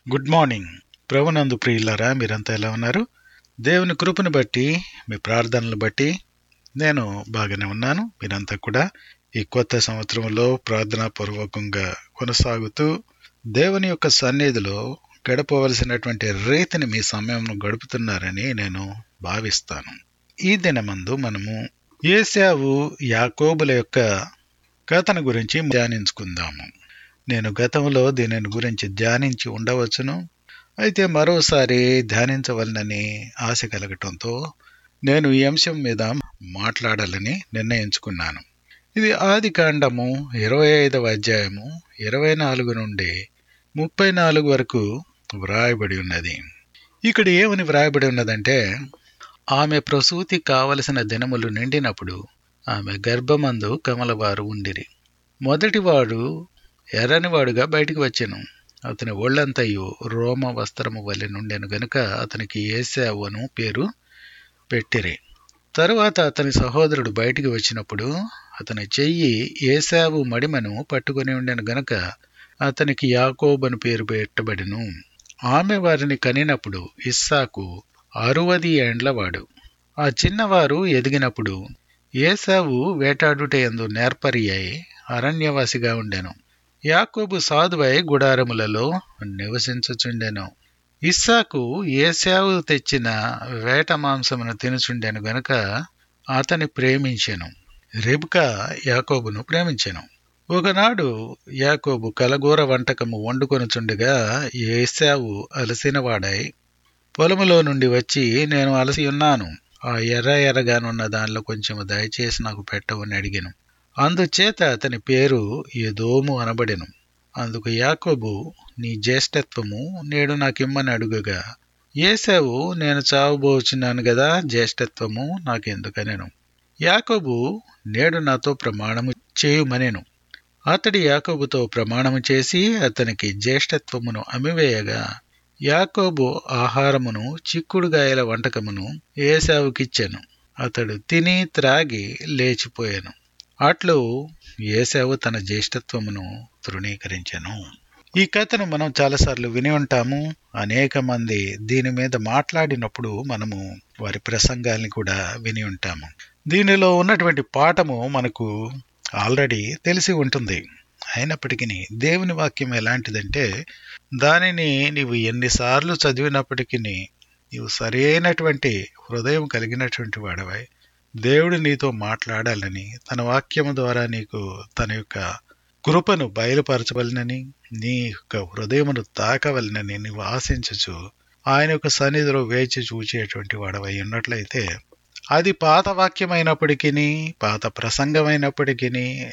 good morning ప్రభునందు ప్రియులారా మీరంతా ఎలా ఉన్నారు దేవుని కృపను బట్టి మీ ప్రార్థనలు బట్టి నేను బాగానే ఉన్నాను మీరంతా కూడా ఈ కొత్త సంవత్సరంలో ప్రార్థనా పూర్వకంగా కొనసాగుతూ దేవుని యొక్క సన్నిధిలో గడపవలసినటువంటి రీతిని మీ సమయం గడుపుతున్నారని నేను భావిస్తాను ఈ దినమందు మనము ఏసావు యాకోబుల యొక్క కథను గురించి ధ్యానించుకుందాము నేను గతంలో దీనిని గురించి ధ్యానించి ఉండవచ్చును అయితే మరోసారి ధ్యానించవలనని ఆశ కలగటంతో నేను ఈ అంశం మీద మాట్లాడాలని నిర్ణయించుకున్నాను ఇది ఆది కాండము ఇరవై ఐదవ అధ్యాయము ఇరవై నాలుగు నుండి ముప్పై నాలుగు వరకు వ్రాయబడి ఉన్నది ఇక్కడ ఏమని వ్రాయబడి ఉన్నదంటే ఆమె ప్రసూతి కావలసిన దినములు నిండినప్పుడు ఆమె గర్భమందు కమలవారు ఉండిరి మొదటివాడు ఎర్రనివాడుగా బయటికి వచ్చెను అతని ఒళ్ళంతయు రోమ వస్త్రము వలె నుండెను గనుక అతనికి ఏసావు అను పేరు పెట్టిరి తరువాత అతని సహోదరుడు బయటికి వచ్చినప్పుడు అతని చెయ్యి ఏసావు మడిమను పట్టుకొని ఉండెను గనుక అతనికి యాకోబను పేరు పెట్టబడిను ఆమె వారిని కనినప్పుడు ఇస్సాకు అరువది ఏండ్లవాడు ఆ చిన్నవారు ఎదిగినప్పుడు ఏసావు వేటాడుటయందు నేర్పరి అయి అరణ్యవాసిగా ఉండెను యాకోబు సాధువై గుడారములలో నివసించుచుండెను ఇస్సాకు ఏసావు తెచ్చిన వేట మాంసమును తినుచుండెను గనుక అతని ప్రేమించెను రెబుకా యాకోబును ప్రేమించెను ఒకనాడు యాకోబు కలగూర వంటకము వండుకొనుచుండగా ఏసావు అలసినవాడై పొలములో నుండి వచ్చి నేను అలసి ఉన్నాను ఆ ఎర్ర ఎర్రగానున్న దానిలో కొంచెం దయచేసి నాకు పెట్టవని అడిగాను అందుచేత అతని పేరు ఎదోము అనబడెను అందుకు యాకోబు నీ జ్యేష్ఠత్వము నేడు నాకిమ్మని అడుగగా ఏసావు నేను చావబోచున్నాను గదా జ్యేష్ఠత్వము నాకెందుకనెను యాకోబు నేడు నాతో ప్రమాణము చేయుమనెను అతడి యాకోబుతో ప్రమాణము చేసి అతనికి జ్యేష్ఠత్వమును అమివేయగా యాకోబు ఆహారమును చిక్కుడుగాయల వంటకమును ఏసావుకిచ్చెను అతడు తిని త్రాగి లేచిపోయాను అట్లు ఏసావు తన జ్యేష్ఠత్వమును తృణీకరించెను ఈ కథను మనం చాలాసార్లు విని ఉంటాము అనేక మంది దీని మీద మాట్లాడినప్పుడు మనము వారి ప్రసంగాల్ని కూడా విని ఉంటాము దీనిలో ఉన్నటువంటి పాఠము మనకు ఆల్రెడీ తెలిసి ఉంటుంది అయినప్పటికీ దేవుని వాక్యం ఎలాంటిదంటే దానిని నీవు ఎన్నిసార్లు చదివినప్పటికీ నీవు సరైనటువంటి హృదయం కలిగినటువంటి వాడవై దేవుడు నీతో మాట్లాడాలని తన వాక్యము ద్వారా నీకు తన యొక్క కృపను బయలుపరచవలనని నీ యొక్క హృదయమును తాకవలనని నీవు ఆశించచ్చు ఆయన యొక్క సన్నిధిలో వేచి చూచేటువంటి వాడవై ఉన్నట్లయితే అది పాత వాక్యమైనప్పటికీ పాత ప్రసంగమైనప్పటికీ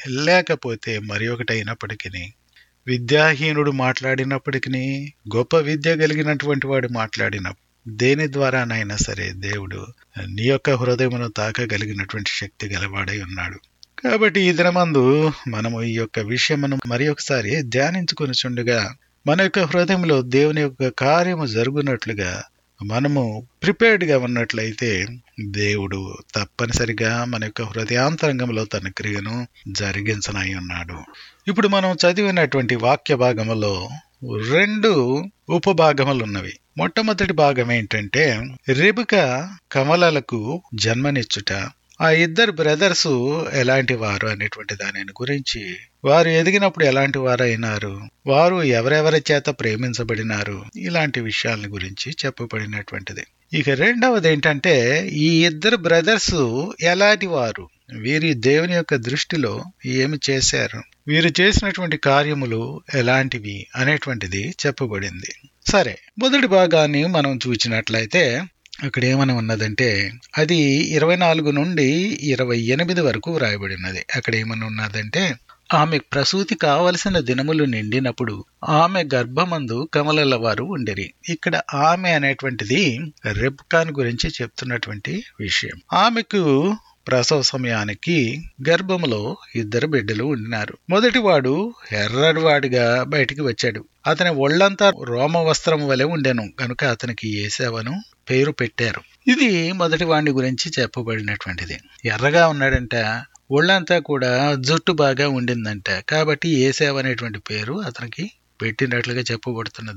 లేకపోతే మరి ఒకటి అయినప్పటికీ విద్యాహీనుడు మాట్లాడినప్పటికీ గొప్ప విద్య కలిగినటువంటి వాడు మాట్లాడిన దేని ద్వారానైనా సరే దేవుడు నీ యొక్క హృదయమును తాకగలిగినటువంటి శక్తి గలవాడై ఉన్నాడు కాబట్టి ఈ దినమందు మనము ఈ యొక్క విషయమును మరి ఒకసారి ధ్యానించుకుని చుండగా మన యొక్క హృదయంలో దేవుని యొక్క కార్యము జరుగునట్లుగా మనము ప్రిపేర్డ్గా ఉన్నట్లయితే దేవుడు తప్పనిసరిగా మన యొక్క హృదయాంతరంగంలో తన క్రియను జరిగించనై ఉన్నాడు ఇప్పుడు మనం చదివినటువంటి వాక్య భాగములో రెండు ఉపభాగములు ఉన్నవి మొట్టమొదటి భాగం ఏంటంటే రిబిక కమలలకు జన్మనిచ్చుట ఆ ఇద్దరు బ్రదర్స్ ఎలాంటి వారు అనేటువంటి దానిని గురించి వారు ఎదిగినప్పుడు ఎలాంటి వారు అయినారు వారు ఎవరెవరి చేత ప్రేమించబడినారు ఇలాంటి విషయాల గురించి చెప్పబడినటువంటిది ఇక రెండవది ఏంటంటే ఈ ఇద్దరు బ్రదర్స్ ఎలాంటి వారు వీరి దేవుని యొక్క దృష్టిలో ఏమి చేశారు వీరు చేసినటువంటి కార్యములు ఎలాంటివి అనేటువంటిది చెప్పబడింది సరే మొదటి భాగాన్ని మనం చూచినట్లయితే అక్కడ ఏమని ఉన్నదంటే అది ఇరవై నాలుగు నుండి ఇరవై ఎనిమిది వరకు వ్రాయబడి ఉన్నది అక్కడ ఏమని ఉన్నదంటే ఆమె ప్రసూతి కావలసిన దినములు నిండినప్పుడు ఆమె గర్భమందు కమలల వారు ఉండిరి ఇక్కడ ఆమె అనేటువంటిది రెబ్కాన్ గురించి చెప్తున్నటువంటి విషయం ఆమెకు ప్రసవ సమయానికి గర్భములో ఇద్దరు బిడ్డలు ఉండినారు మొదటివాడు ఎర్రడివాడిగా బయటికి వచ్చాడు అతని ఒళ్లంతా రోమ వస్త్రం వలె ఉండెను కనుక అతనికి ఏసావను పేరు పెట్టారు ఇది మొదటి వాడిని గురించి చెప్పబడినటువంటిది ఎర్రగా ఉన్నాడంట ఒళ్ళంతా కూడా జుట్టు బాగా ఉండిందంట కాబట్టి ఏసావ్ అనేటువంటి పేరు అతనికి పెట్టినట్లుగా చెప్పబడుతున్నది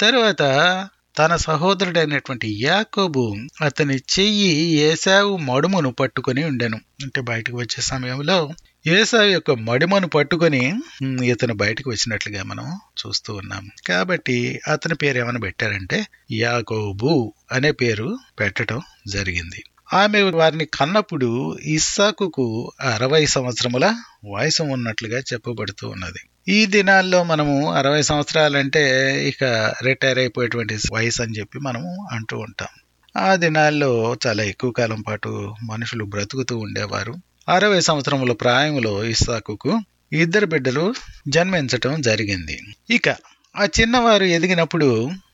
తరువాత తన సహోదరుడైనటువంటి యాకోబు అతని చెయ్యి ఏసావు మడుమును పట్టుకొని ఉండెను అంటే బయటకు వచ్చే సమయంలో ఏసావు యొక్క మడిమను పట్టుకొని ఉమ్, ఇతను బయటకు వచ్చినట్లుగా మనం చూస్తూ ఉన్నాం కాబట్టి అతని పేరు ఏమైనా పెట్టారంటే యాకోబు అనే పేరు పెట్టడం జరిగింది ఆమె వారిని కన్నప్పుడు ఇస్సాకుకు అరవై సంవత్సరముల వయసు ఉన్నట్లుగా చెప్పబడుతూ ఉన్నది ఈ దినాల్లో మనము అరవై సంవత్సరాలంటే ఇక రిటైర్ అయిపోయేటువంటి వయసు అని చెప్పి మనము అంటూ ఉంటాం ఆ దినాల్లో చాలా ఎక్కువ కాలం పాటు మనుషులు బ్రతుకుతూ ఉండేవారు అరవై సంవత్సరముల ప్రాయములో ఇస్సాకుకు ఇద్దరు బిడ్డలు జన్మించటం జరిగింది ఇక ఆ చిన్నవారు ఎదిగినప్పుడు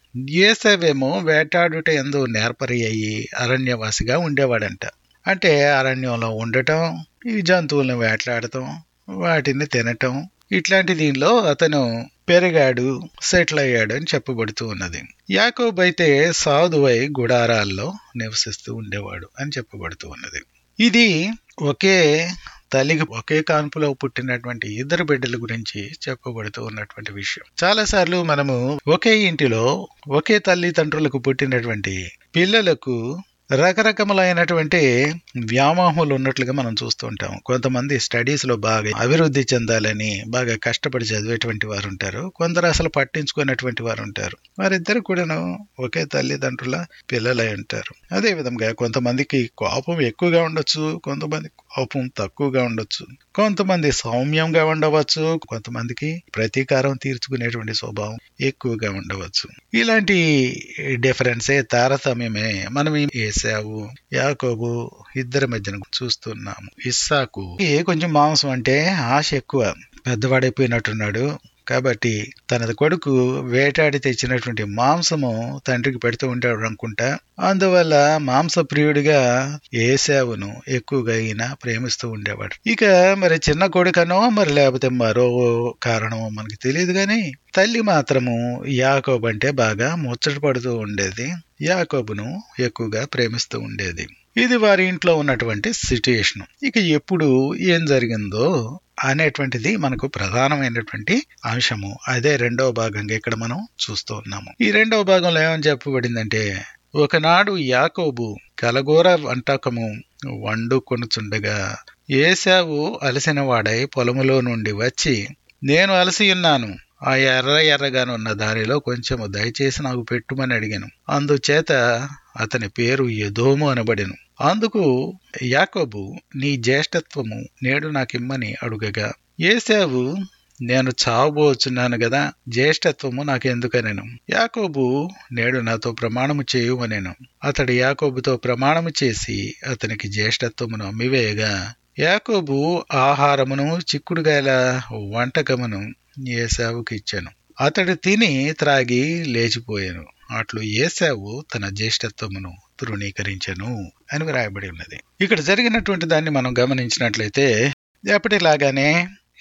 ఏసేవేమో వేటాడుట ఎందు నేర్పరి అయ్యి అరణ్యవాసిగా ఉండేవాడంట అంటే అరణ్యంలో ఉండటం ఈ జంతువులను వేటాడటం వాటిని తినటం ఇట్లాంటి దీనిలో అతను పెరిగాడు సెటిల్ అయ్యాడు అని చెప్పబడుతూ ఉన్నది యాకోబ్ అయితే సాధువై గుడారాల్లో నివసిస్తూ ఉండేవాడు అని చెప్పబడుతూ ఉన్నది ఇది ఒకే తల్లికి ఒకే కాన్పులో పుట్టినటువంటి ఇద్దరు బిడ్డల గురించి చెప్పబడుతూ ఉన్నటువంటి విషయం చాలా సార్లు మనము ఒకే ఇంటిలో ఒకే తల్లిదండ్రులకు పుట్టినటువంటి పిల్లలకు రకరకములైనటువంటి వ్యామోహములు ఉన్నట్లుగా మనం చూస్తూ ఉంటాం కొంతమంది స్టడీస్ లో బాగా అభివృద్ధి చెందాలని బాగా కష్టపడి చదివేటువంటి వారు ఉంటారు కొందరు అసలు పట్టించుకునేటువంటి వారు ఉంటారు వారిద్దరు కూడాను ఒకే తల్లిదండ్రుల పిల్లలై ఉంటారు అదే విధంగా కొంతమందికి కోపం ఎక్కువగా ఉండొచ్చు కొంతమంది కోపం తక్కువగా ఉండొచ్చు కొంతమంది సౌమ్యంగా ఉండవచ్చు కొంతమందికి ప్రతీకారం తీర్చుకునేటువంటి స్వభావం ఎక్కువగా ఉండవచ్చు ఇలాంటి డిఫరెన్సే తారతమ్యమే మనం ఈ ఏసావు యాకోబు ఇద్దరి మధ్యన చూస్తున్నాము ఇస్సాకు ఏ కొంచెం మాంసం అంటే ఆశ ఎక్కువ పెద్దవాడైపోయినట్టున్నాడు కాబట్టి తన కొడుకు వేటాడి తెచ్చినటువంటి మాంసము తండ్రికి పెడుతూ ఉంటాడు అనుకుంటా అందువల్ల మాంసప్రియుడిగా ఏసావును ఎక్కువగా ఈయన ప్రేమిస్తూ ఉండేవాడు ఇక మరి చిన్న కొడుకనో మరి లేకపోతే మరో కారణమో మనకి తెలియదు కానీ తల్లి మాత్రము యాకోబు అంటే బాగా ముచ్చట పడుతూ ఉండేది యాకోబును ఎక్కువగా ప్రేమిస్తూ ఉండేది ఇది వారి ఇంట్లో ఉన్నటువంటి సిట్యుయేషన్ ఇక ఎప్పుడు ఏం జరిగిందో అనేటువంటిది మనకు ప్రధానమైనటువంటి అంశము అదే రెండవ భాగంగా ఇక్కడ మనం చూస్తూ ఉన్నాము ఈ రెండవ భాగంలో ఏమని చెప్పబడిందంటే ఒకనాడు యాకోబు కలగూర వంటకము వండుకొనుచుండగా ఏసావు అలసిన వాడై పొలములో నుండి వచ్చి నేను అలసి ఉన్నాను ఆ ఎర్ర ఎర్రగానున్న దానిలో కొంచెము దయచేసి నాకు పెట్టుమని అడిగాను అందుచేత అతని పేరు ఎదోము అనబడెను అందుకు యాకోబు నీ జ్యేష్ఠత్వము నేడు నాకిమ్మని అడుగగా ఏసావు నేను చావబోచున్నాను గదా జ్యేష్ఠత్వము నాకెందుకనెను యాకోబు నేడు నాతో ప్రమాణము చేయుమనెను అతడు యాకోబుతో ప్రమాణము చేసి అతనికి జ్యేష్ఠత్వమును అమ్మివేయగా యాకోబు ఆహారమును చిక్కుడుగాయల వంటకమును ఏసావుకి ఇచ్చాను అతడు తిని త్రాగి లేచిపోయాను అట్లు ఏసావు తన జ్యేష్ఠత్వమును తృణీకరించను అని వ్రాయబడి ఉన్నది ఇక్కడ జరిగినటువంటి దాన్ని మనం గమనించినట్లయితే ఎప్పటిలాగానే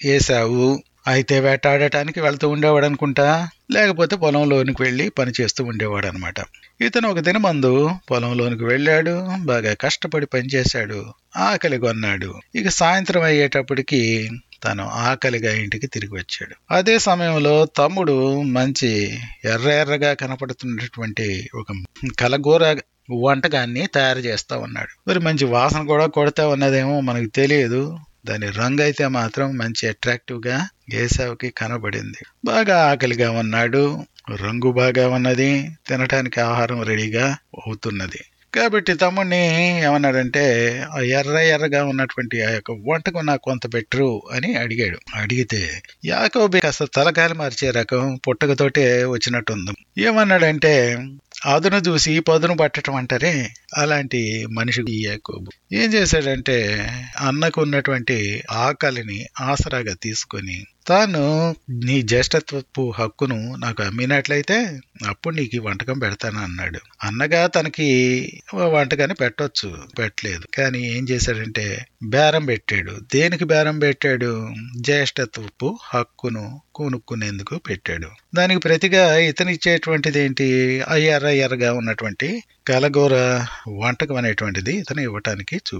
ఏసావు అయితే వేటాడటానికి వెళ్తూ ఉండేవాడు అనుకుంటా లేకపోతే పొలంలోనికి వెళ్ళి పని చేస్తూ ఉండేవాడు అనమాట ఇతను ఒక దినమందు పొలంలోనికి వెళ్ళాడు బాగా కష్టపడి పనిచేశాడు ఆకలి కొన్నాడు ఇక సాయంత్రం అయ్యేటప్పటికి తను ఆకలిగా ఇంటికి తిరిగి వచ్చాడు అదే సమయంలో తమ్ముడు మంచి ఎర్ర ఎర్రగా కనపడుతున్నటువంటి ఒక కలగూర వంటకాన్ని తయారు చేస్తా ఉన్నాడు మరి మంచి వాసన కూడా కొడతా ఉన్నదేమో మనకు తెలియదు దాని రంగు అయితే మాత్రం మంచి అట్రాక్టివ్ గా ఏసావుకి కనబడింది బాగా ఆకలిగా ఉన్నాడు రంగు బాగా ఉన్నది తినటానికి ఆహారం రెడీగా అవుతున్నది కాబట్టి తమ్ముడిని ఏమన్నాడంటే ఆ ఎర్ర ఎర్రగా ఉన్నటువంటి ఆ యొక్క వంటకు నాకు కొంత బెటరు అని అడిగాడు అడిగితే యాకోబి కాస్త తలకాయలు మార్చే రకం పుట్టకతోటే వచ్చినట్టుంది ఏమన్నాడంటే అదును చూసి పదును పట్టడం అంటారే అలాంటి మనిషి ఈ యాకోబు ఏం చేశాడంటే అన్నకు ఉన్నటువంటి ఆకలిని ఆసరాగా తీసుకొని తాను నీ జ్యేష్ఠత్వపు హక్కును నాకు అమ్మినట్లయితే అప్పుడు నీకు ఈ వంటకం పెడతాను అన్నాడు అన్నగా తనకి వంటకాన్ని పెట్టొచ్చు పెట్టలేదు కానీ ఏం చేశాడంటే బేరం పెట్టాడు దేనికి బేరం పెట్టాడు జ్యేష్ఠత్వపు హక్కును కొనుక్కునేందుకు పెట్టాడు దానికి ప్రతిగా ఇతను ఇచ్చేటువంటిది ఏంటి ఆ ఎర్ర ఎర్రగా ఉన్నటువంటి కలగూర వంటకం అనేటువంటిది ఇతను ఇవ్వటానికి చూపాడు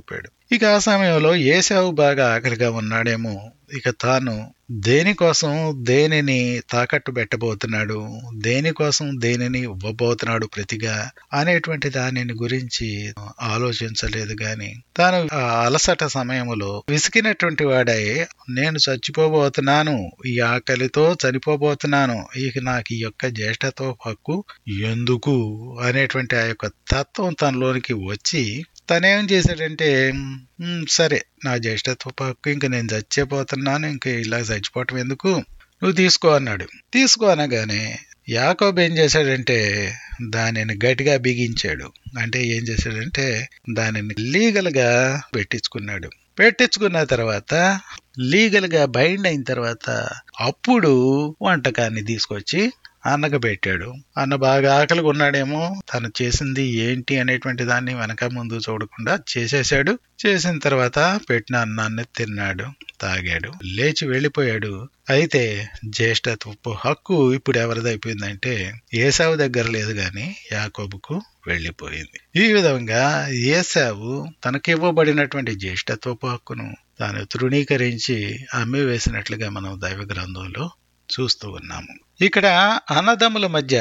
ఇక ఆ సమయంలో ఏసావు బాగా ఆకలిగా ఉన్నాడేమో ఇక తాను దేనికోసం దేనిని తాకట్టు పెట్టబోతున్నాడు దేనికోసం దేనిని ఇవ్వబోతున్నాడు ప్రతిగా అనేటువంటి దానిని గురించి ఆలోచించలేదు గాని తాను ఆ అలసట సమయంలో విసిగినటువంటి వాడై నేను చచ్చిపోబోతున్నాను ఈ ఆకలితో చనిపోబోతున్నాను ఇక నాకు ఈ యొక్క జ్యేష్ఠత్వ హక్కు ఎందుకు అనేటువంటి ఆ యొక్క తత్వం తనలోనికి వచ్చి తనేం చేశాడంటే "ఉమ్, సరే నా జ్యేష్ఠత్వ హక్కు ఇంక నేను చచ్చిపోతున్నాను ఇంక ఇలా చచ్చిపోవటం ఎందుకు నువ్వు తీసుకో అన్నాడు తీసుకో అనగానే యాకోబ్ ఏం చేశాడంటే దానిని గట్టిగా బిగించాడు అంటే ఏం చేశాడంటే దానిని లీగల్ గా పెట్టించుకున్నాడు పెట్టించుకున్న తర్వాత లీగల్ గా బైండ్ అయిన తర్వాత అప్పుడు వంటకాన్ని తీసుకొచ్చి అన్నకు పెట్టాడు అన్న బాగా ఆకలిగా ఉన్నాడేమో తను చేసింది ఏంటి అనేటువంటి దాన్ని వెనక ముందు చూడకుండా చేసేశాడు చేసిన తర్వాత పెట్టిన అన్నాన్ని తిన్నాడు తాగాడు లేచి వెళ్ళిపోయాడు అయితే జ్యేష్ఠత్వపు హక్కు ఇప్పుడు ఎవరిదైపోయిందంటే ఏసావు దగ్గర లేదు గాని యాకోబుకు వెళ్ళిపోయింది ఈ విధంగా ఏసావు తనకి ఇవ్వబడినటువంటి జ్యేష్ఠత్వపు హక్కును తాను తృణీకరించి అమ్మి వేసినట్లుగా మనం దైవ గ్రంథంలో చూస్తూ ఉన్నాము ఇక్కడ అన్నదమ్ముల మధ్య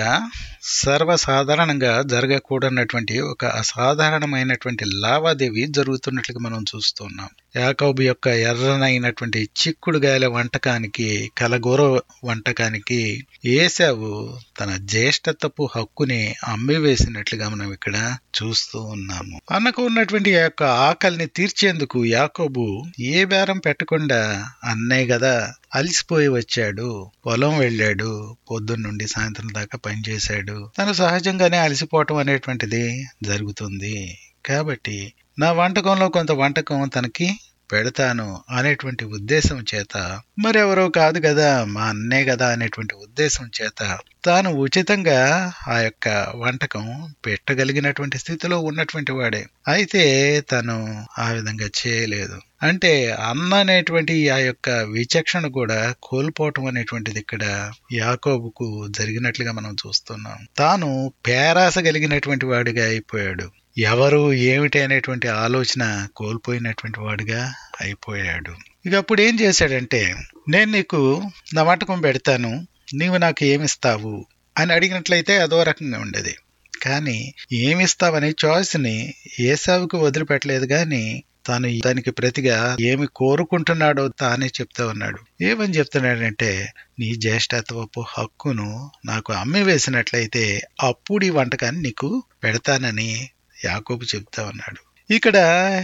సర్వసాధారణంగా జరగకూడనటువంటి ఒక అసాధారణమైనటువంటి లావాదేవీ జరుగుతున్నట్లుగా మనం చూస్తున్నాం యాకోబు యొక్క ఎర్రనైనటువంటి చిక్కుడుగాయల వంటకానికి కలగూర వంటకానికి ఏసావు తన జ్యేష్ఠత్వపు హక్కుని అమ్మి వేసినట్లుగా మనం ఇక్కడ చూస్తూ ఉన్నాము అన్నకు ఉన్నటువంటి ఆ యొక్క ఆకలిని తీర్చేందుకు యాకోబు ఏ బేరం పెట్టకుండా అన్నే కదా అలసిపోయి వచ్చాడు పొలం వెళ్ళాడు పొద్దున్న నుండి సాయంత్రం దాకా పనిచేశాడు తను సహజంగానే అలసిపోవటం అనేటువంటిది జరుగుతుంది కాబట్టి నా వంటకంలో కొంత వంటకం తనకి పెడతాను అనేటువంటి ఉద్దేశం చేత మరెవరో కాదు కదా మా అన్నే కదా అనేటువంటి ఉద్దేశం చేత తాను ఉచితంగా ఆ యొక్క వంటకం పెట్టగలిగినటువంటి స్థితిలో ఉన్నటువంటి వాడే అయితే తను ఆ విధంగా చేయలేదు అంటే అన్న అనేటువంటి ఆ యొక్క విచక్షణ కూడా కోల్పోవటం అనేటువంటిది ఇక్కడ యాకోబుకు జరిగినట్లుగా మనం చూస్తున్నాం తాను పేరాస కలిగినటువంటి వాడిగా అయిపోయాడు ఎవరు ఏమిటి అనేటువంటి ఆలోచన కోల్పోయినటువంటి వాడిగా అయిపోయాడు ఇక అప్పుడు ఏం చేశాడంటే నేను నీకు నా వంటకం పెడతాను నీవు నాకు ఏమిస్తావు అని అడిగినట్లయితే అదో రకంగా ఉండేది కానీ ఏమిస్తావని చాయిస్ని ఏసావుకు వదిలిపెట్టలేదు కానీ తాను దానికి ప్రతిగా ఏమి కోరుకుంటున్నాడో తానే చెప్తా ఉన్నాడు ఏమని చెప్తున్నాడంటే నీ జ్యేష్ఠత్వపు హక్కును నాకు అమ్మి వేసినట్లయితే అప్పుడు ఈ వంటకాన్ని నీకు పెడతానని యాకోబు చెప్తా ఉన్నాడు ఇక్కడ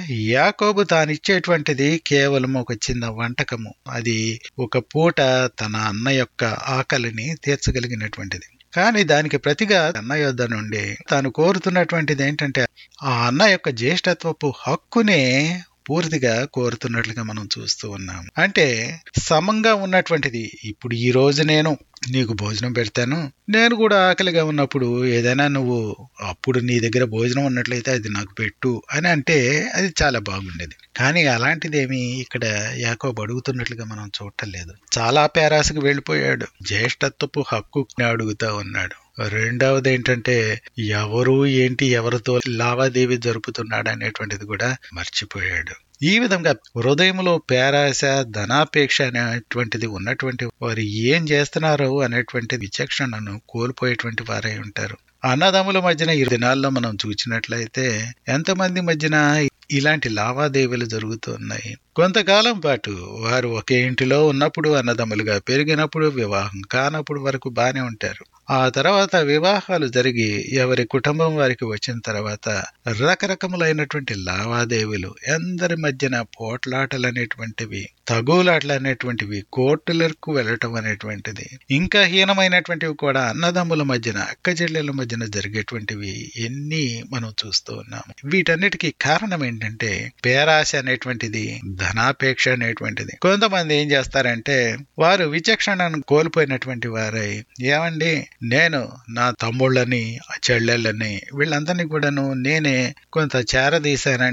యాకోబు తానిచ్చేటువంటిది కేవలం ఒక చిన్న వంటకము అది ఒక పూట తన అన్న యొక్క ఆకలిని తీర్చగలిగినటువంటిది కానీ దానికి ప్రతిగా అన్న యొద్ద నుండి తాను కోరుతున్నటువంటిది ఏంటంటే ఆ అన్న యొక్క జ్యేష్ఠత్వపు హక్కునే పూర్తిగా కోరుతున్నట్లుగా మనం చూస్తూ ఉన్నాం అంటే సమంగా ఉన్నటువంటిది ఇప్పుడు ఈ రోజు నేను నీకు భోజనం పెడతాను నేను కూడా ఆకలిగా ఉన్నప్పుడు ఏదైనా నువ్వు అప్పుడు నీ దగ్గర భోజనం ఉన్నట్లయితే అది నాకు పెట్టు అని అంటే అది చాలా బాగుండేది కానీ అలాంటిదేమి ఇక్కడ యాకోబు అడుగుతున్నట్లుగా మనం చూడటం చాలా పేరాసకు వెళ్ళిపోయాడు జ్యేష్ఠత్వపు హక్కు అడుగుతా ఉన్నాడు రెండవది ఏంటంటే ఎవరు ఏంటి ఎవరితో లావాదేవీ జరుపుతున్నాడు అనేటువంటిది కూడా మర్చిపోయాడు ఈ విధంగా హృదయంలో పేరాశ ధనాపేక్ష అనేటువంటిది ఉన్నటువంటి వారు ఏం చేస్తున్నారో అనేటువంటి విచక్షణను కోల్పోయేటువంటి వారై ఉంటారు అన్నదమ్ముల మధ్యన ఈ దినాల్లో మనం చూసినట్లయితే ఎంతమంది మధ్యన ఇలాంటి లావాదేవీలు జరుగుతున్నాయి కొంతకాలం పాటు వారు ఒకే ఇంటిలో ఉన్నప్పుడు అన్నదమ్ములుగా పెరిగినప్పుడు వివాహం కానప్పుడు వరకు బానే ఉంటారు ఆ తర్వాత వివాహాలు జరిగి ఎవరి కుటుంబం వారికి వచ్చిన తర్వాత రకరకములైనటువంటి లావాదేవీలు ఎందరి మధ్యన పోట్లాటలు అనేటువంటివి తగులాటలు అనేటువంటివి కోర్టులకు వెళ్ళటం అనేటువంటిది ఇంకా హీనమైనటువంటివి కూడా అన్నదమ్ముల మధ్యన అక్క చెల్లెల మధ్యన జరిగేటువంటివి ఎన్ని మనం చూస్తూ ఉన్నాము వీటన్నిటికీ కారణం ఏంటంటే పేరాశ అనేటువంటిది ధనాపేక్ష అనేటువంటిది కొంతమంది ఏం చేస్తారంటే వారు విచక్షణను కోల్పోయినటువంటి వారై ఏమండి నేను నా తమ్ముళ్ళని చెల్లెళ్ళని వీళ్ళందరినీ కూడాను నేనే కొంత చేరదీశానండి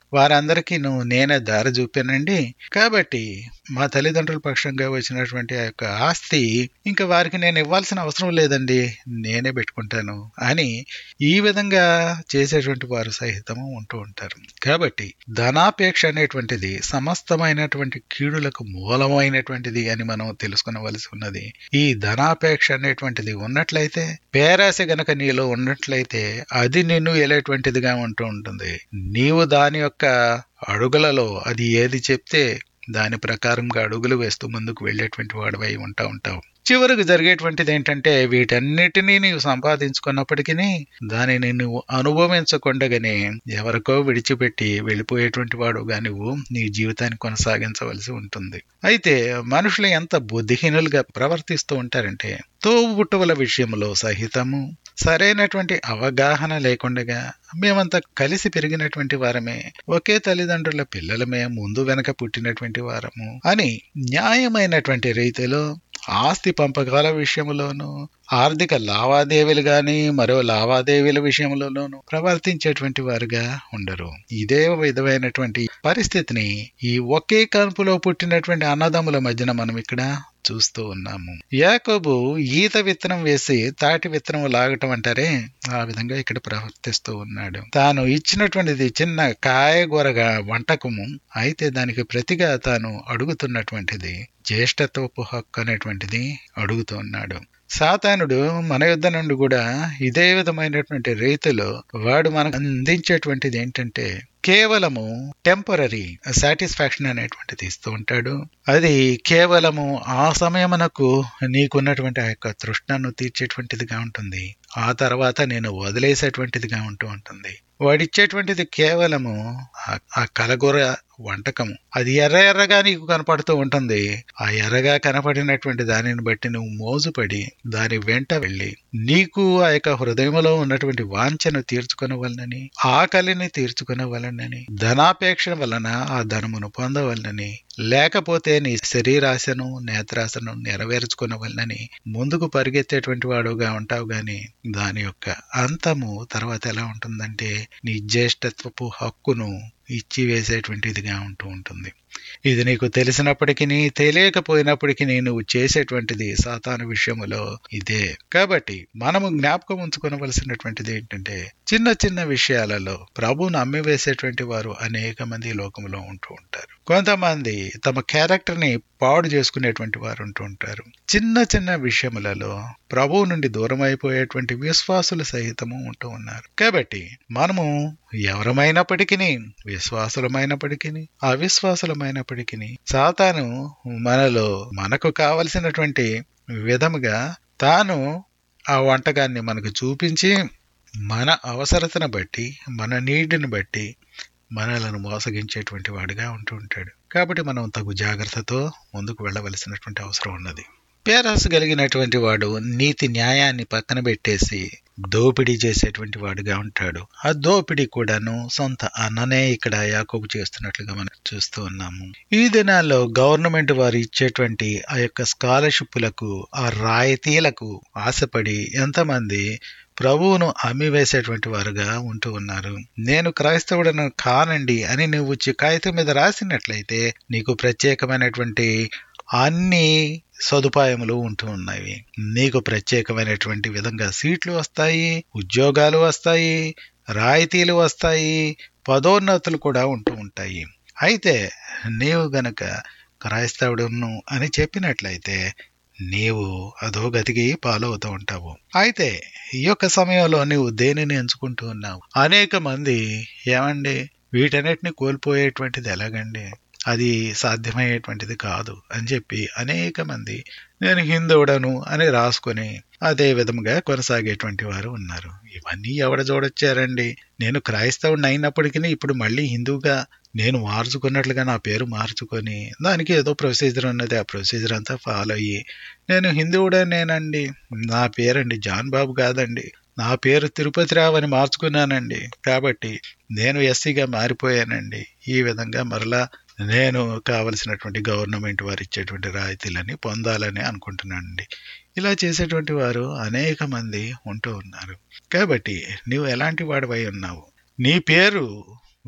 వారందరికీ నువ్వు నేనే దారి చూపానండి కాబట్టి మా తల్లిదండ్రుల పక్షంగా వచ్చినటువంటి ఆ యొక్క ఆస్తి ఇంకా వారికి నేను ఇవ్వాల్సిన అవసరం లేదండి నేనే పెట్టుకుంటాను అని ఈ విధంగా చేసేటువంటి వారు సహితము ఉంటూ ఉంటారు కాబట్టి ధనాపేక్ష అనేటువంటిది సమస్తమైనటువంటి కీడులకు మూలమైనటువంటిది అని మనం తెలుసుకునవలసి ఉన్నది ఈ ధనాపేక్ష అనేటువంటిది ఉన్నట్లయితే పేరాశ గనక నీలో ఉన్నట్లయితే అది నిన్ను ఎలేటువంటిదిగా ఉంటూ ఉంటుంది నీవు దాని యొక్క అడుగులలో అది ఏది చెప్తే దాని ప్రకారంగా అడుగులు వేస్తూ ముందుకు వెళ్ళేటువంటి వాడివై ఉంటా ఉంటావు చివరికి జరిగేటువంటిది ఏంటంటే వీటన్నిటినీ నీవు సంపాదించుకున్నప్పటికీ దానిని నువ్వు అనుభవించకుండగానే ఎవరికో విడిచిపెట్టి వెళ్ళిపోయేటువంటి వాడుగా నువ్వు నీ జీవితాన్ని కొనసాగించవలసి ఉంటుంది అయితే మనుషులు ఎంత బుద్ధిహీనులుగా ప్రవర్తిస్తూ ఉంటారంటే తోబుట్టువుల విషయంలో సహితము సరైనటువంటి అవగాహన లేకుండగా మేమంతా కలిసి పెరిగినటువంటి వారమే ఒకే తల్లిదండ్రుల పిల్లలమే ముందు వెనక పుట్టినటువంటి వారము అని న్యాయమైనటువంటి రీతిలో ఆస్తి పంపకాల విషయంలోనూ ఆర్థిక లావాదేవీలు గాని మరో లావాదేవీల విషయంలోనూ ప్రవర్తించేటువంటి వారుగా ఉండరు ఇదే విధమైనటువంటి పరిస్థితిని ఈ ఒకే కనుపులో పుట్టినటువంటి అన్నదమ్ముల మధ్యన మనం ఇక్కడ చూస్తూ ఉన్నాము యాకోబు ఈత విత్తనం వేసి తాటి విత్తనం లాగటం అంటారే ఆ విధంగా ఇక్కడ ప్రవర్తిస్తూ ఉన్నాడు తాను ఇచ్చినటువంటిది చిన్న కాయగూరగా వంటకము అయితే దానికి ప్రతిగా తాను అడుగుతున్నటువంటిది జ్యేష్ఠత్వపు హక్కు అనేటువంటిది అడుగుతున్నాడు సాతానుడు మన యుద్ధ నుండి కూడా ఇదే విధమైనటువంటి రీతిలో వాడు మనకు అందించేటువంటిది ఏంటంటే కేవలము టెంపరీ సాటిస్ఫాక్షన్ అనేటువంటిది ఇస్తూ ఉంటాడు అది కేవలము ఆ సమయమునకు నీకున్నటువంటి ఆ యొక్క తృష్ణను తీర్చేటువంటిదిగా ఉంటుంది ఆ తర్వాత నేను వదిలేసేటువంటిదిగా ఉంటూ ఉంటుంది వాడిచ్చేటువంటిది కేవలము ఆ కలగూర వంటకము అది ఎర్ర ఎర్రగా నీకు కనపడుతూ ఉంటుంది ఆ ఎర్రగా కనపడినటువంటి దానిని బట్టి నువ్వు మోజుపడి దాని వెంట వెళ్ళి నీకు ఆ యొక్క హృదయంలో ఉన్నటువంటి వాంఛను తీర్చుకునవలనని ఆకలిని తీర్చుకునవలనని ధనాపేక్ష వలన ఆ ధనమును పొందవలనని లేకపోతే నీ శరీరాశను నేత్రాశను నెరవేర్చుకునవలనని ముందుకు పరిగెత్తేటువంటి వాడుగా ఉంటావు గాని దాని యొక్క అంతము తర్వాత ఎలా ఉంటుందంటే నీ జ్యేష్ఠత్వపు హక్కును ఇచ్చి వేసేటువంటిదిగా ఉంటూ ఉంటుంది ఇది నీకు తెలిసినప్పటికీ తెలియకపోయినప్పటికీ నువ్వు చేసేటువంటిది సాతాను విషయములో ఇదే కాబట్టి మనము జ్ఞాపకం ఉంచుకోవలసినటువంటిది ఏంటంటే చిన్న చిన్న విషయాలలో ప్రభువును అమ్మివేసేటువంటి వారు అనేక మంది లోకంలో ఉంటూ ఉంటారు కొంతమంది తమ క్యారెక్టర్ ని పాడు చేసుకునేటువంటి వారు ఉంటూ ఉంటారు చిన్న చిన్న విషయములలో ప్రభువు నుండి దూరం అయిపోయేటువంటి విశ్వాసులు సహితము ఉంటూ ఉన్నారు కాబట్టి మనము ఎవరమైనప్పటికీ విశ్వాసులమైనప్పటికీ అవిశ్వాసులమైనప్పటికీ సాతాను మనలో మనకు కావలసినటువంటి విధముగా తాను ఆ వంటకాన్ని మనకు చూపించి మన అవసరతను బట్టి మన నీటిని బట్టి మనలను మోసగించేటువంటి వాడిగా ఉంటూ ఉంటాడు కాబట్టి మనం తగు జాగ్రత్తతో ముందుకు వెళ్ళవలసినటువంటి అవసరం ఉన్నది పేరాస కలిగినటువంటి వాడు నీతి న్యాయాన్ని పక్కన పెట్టేసి దోపిడీ చేసేటువంటి వాడుగా ఉంటాడు ఆ దోపిడీ కూడాను సొంత అన్ననే ఇక్కడ యాకోబు చేస్తున్నట్లుగా మనం చూస్తూ ఉన్నాము ఈ దినాల్లో గవర్నమెంట్ వారు ఇచ్చేటువంటి ఆ యొక్క స్కాలర్షిప్లకు ఆ రాయితీలకు ఆశపడి ఎంతమంది ప్రభువును అమ్మివేసేటువంటి వారుగా ఉంటూ ఉన్నారు నేను క్రైస్తవుడను కానండి అని నువ్వు కాగితం మీద రాసినట్లయితే నీకు ప్రత్యేకమైనటువంటి అన్ని సదుపాయములు ఉంటూ ఉన్నాయి నీకు ప్రత్యేకమైనటువంటి విధంగా సీట్లు వస్తాయి ఉద్యోగాలు వస్తాయి రాయితీలు వస్తాయి పదోన్నతులు కూడా ఉంటూ ఉంటాయి అయితే నీవు గనక క్రైస్తవుడును అని చెప్పినట్లయితే నీవు అధోగతికి పాలవుతూ ఉంటావు అయితే ఈ యొక్క సమయంలో నీవు దేనిని ఎంచుకుంటూ ఉన్నావు అనేక మంది ఏమండి వీటన్నిటిని కోల్పోయేటువంటిది ఎలాగండి అది సాధ్యమయ్యేటువంటిది కాదు అని చెప్పి అనేక మంది నేను హిందువుడను అని రాసుకొని అదే విధముగా కొనసాగేటువంటి వారు ఉన్నారు ఇవన్నీ ఎవడ చూడొచ్చారండి నేను క్రైస్తవుని అయినప్పటికీ ఇప్పుడు మళ్ళీ హిందువుగా నేను మార్చుకున్నట్లుగా నా పేరు మార్చుకొని దానికి ఏదో ప్రొసీజర్ ఉన్నది ఆ ప్రొసీజర్ అంతా ఫాలో అయ్యి నేను హిందువుడనేనండి నా పేరండి జాన్ బాబు కాదండి నా పేరు తిరుపతి రావు అని మార్చుకున్నానండి కాబట్టి నేను ఎస్సీగా మారిపోయానండి ఈ విధంగా మరలా నేను కావలసినటువంటి గవర్నమెంట్ వారు ఇచ్చేటువంటి రాయితీలని పొందాలని అనుకుంటున్నానండి ఇలా చేసేటువంటి వారు అనేక మంది ఉంటూ ఉన్నారు కాబట్టి నీవు ఎలాంటి వాడివై ఉన్నావు నీ పేరు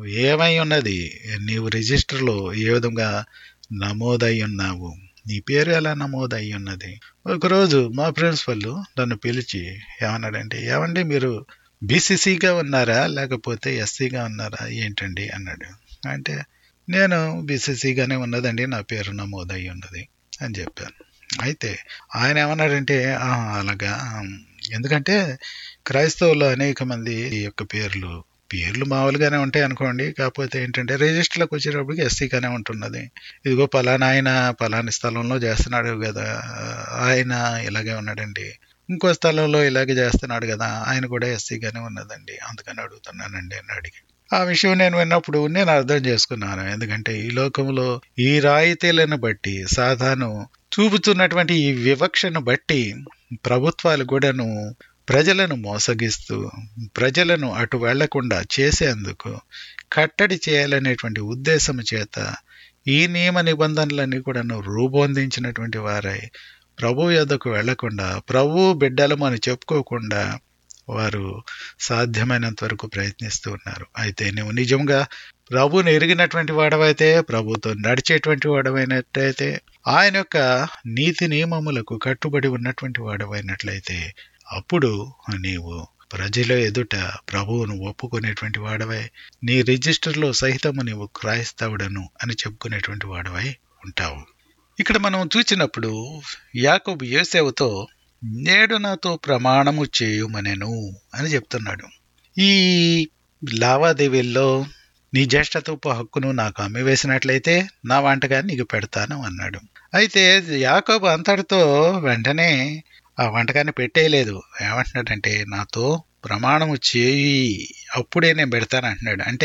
ఏమై ఉన్నది నీవు రిజిస్టర్లో ఏ విధంగా నమోదై ఉన్నావు నీ పేరు ఎలా నమోదై ఉన్నది ఒకరోజు మా ప్రిన్సిపల్ నన్ను పిలిచి ఏమన్నాడంటే ఏమండి మీరు బీసీసీగా ఉన్నారా లేకపోతే ఎస్సీగా ఉన్నారా ఏంటండి అన్నాడు అంటే నేను బీసీసీగానే ఉన్నదండి నా పేరు నమోదై ఉన్నది అని చెప్పాను అయితే ఆయన ఏమన్నాడంటే "ఆహా, అలాగా ఎందుకంటే క్రైస్తవులు అనేక మంది ఈ యొక్క పేర్లు పేర్లు మామూలుగానే ఉంటాయి అనుకోండి కాకపోతే ఏంటంటే రిజిస్టర్లోకి వచ్చేటప్పటికి ఎస్సీగానే ఉంటున్నది ఇదిగో పలానా ఆయన పలాని స్థలంలో చేస్తున్నాడు కదా ఆయన ఇలాగే ఉన్నాడండి ఇంకో స్థలంలో ఇలాగే చేస్తున్నాడు కదా ఆయన కూడా ఎస్సీగానే ఉన్నదండి అందుకని అడుగుతున్నానండి అని అడిగి ఆ విషయం నేను విన్నప్పుడు నేను అర్థం చేసుకున్నాను ఎందుకంటే ఈ లోకంలో ఈ రాయితీలను బట్టి సాధాను చూపుతున్నటువంటి ఈ వివక్షను బట్టి ప్రభుత్వాలు కూడాను ప్రజలను మోసగిస్తూ ప్రజలను అటు వెళ్లకుండా చేసేందుకు కట్టడి చేయాలనేటువంటి ఉద్దేశం చేత ఈ నియమ నిబంధనలన్నీ కూడాను రూపొందించినటువంటి వారై ప్రభు యొద్దకు వెళ్లకుండా ప్రభు బిడ్డలము అని చెప్పుకోకుండా వారు సాధ్యమైనంత వరకు ప్రయత్నిస్తూ ఉన్నారు అయితే నువ్వు నిజంగా ప్రభుని ఎరిగినటువంటి వాడవైతే ప్రభుతో నడిచేటువంటి వాడవైనట్లయితే ఆయన యొక్క నీతి నియమములకు కట్టుబడి ఉన్నటువంటి వాడవైనట్లయితే అప్పుడు నీవు ప్రజల ఎదుట ప్రభువును ఒప్పుకునేటువంటి వాడవై నీ రిజిస్టర్లో సహితము నీవు క్రైస్తవుడను అని చెప్పుకునేటువంటి వాడవై ఉంటావు ఇక్కడ మనం చూచినప్పుడు యాకోబు యోసేవుతో నేడు నాతో ప్రమాణము చేయుమనెను అని చెప్తున్నాడు ఈ లావాదేవీల్లో నీ జ్యేష్ఠత్వపు హక్కును నాకు అమ్మివేసినట్లయితే నా వంటగా నీకు పెడతాను అన్నాడు అయితే యాకోబు అంతటితో వెంటనే ఆ వంటకాన్ని పెట్టేయలేదు ఏమంటున్నాడంటే నాతో ప్రమాణము చేయి అప్పుడే నేను పెడతాను అంటున్నాడు అంటే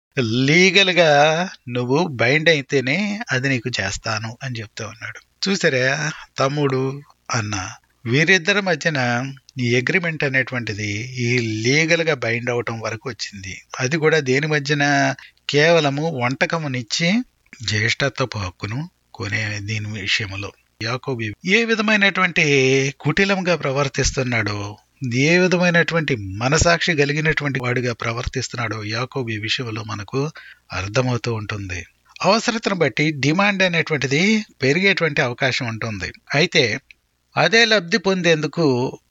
లీగల్గా నువ్వు బైండ్ అయితేనే అది నీకు చేస్తాను అని చెప్తూ ఉన్నాడు చూసారా తమ్ముడు అన్న వీరిద్దరి మధ్యన ఈ అగ్రిమెంట్ అనేటువంటిది ఈ లీగల్ గా బైండ్ అవటం వరకు వచ్చింది అది కూడా దేని మధ్యన కేవలము వంటకమునిచ్చి జ్యేష్ఠత్వపు హక్కును కొనే దీని విషయంలో యాకోబి ఏ విధమైనటువంటి కుటిలంగా ప్రవర్తిస్తున్నాడో ఏ విధమైనటువంటి మనసాక్షి కలిగినటువంటి వాడిగా ప్రవర్తిస్తున్నాడో యాకోబి విషయంలో మనకు అర్థమవుతూ ఉంటుంది అవసరతను బట్టి డిమాండ్ అనేటువంటిది పెరిగేటువంటి అవకాశం ఉంటుంది అయితే అదే లబ్ధి పొందేందుకు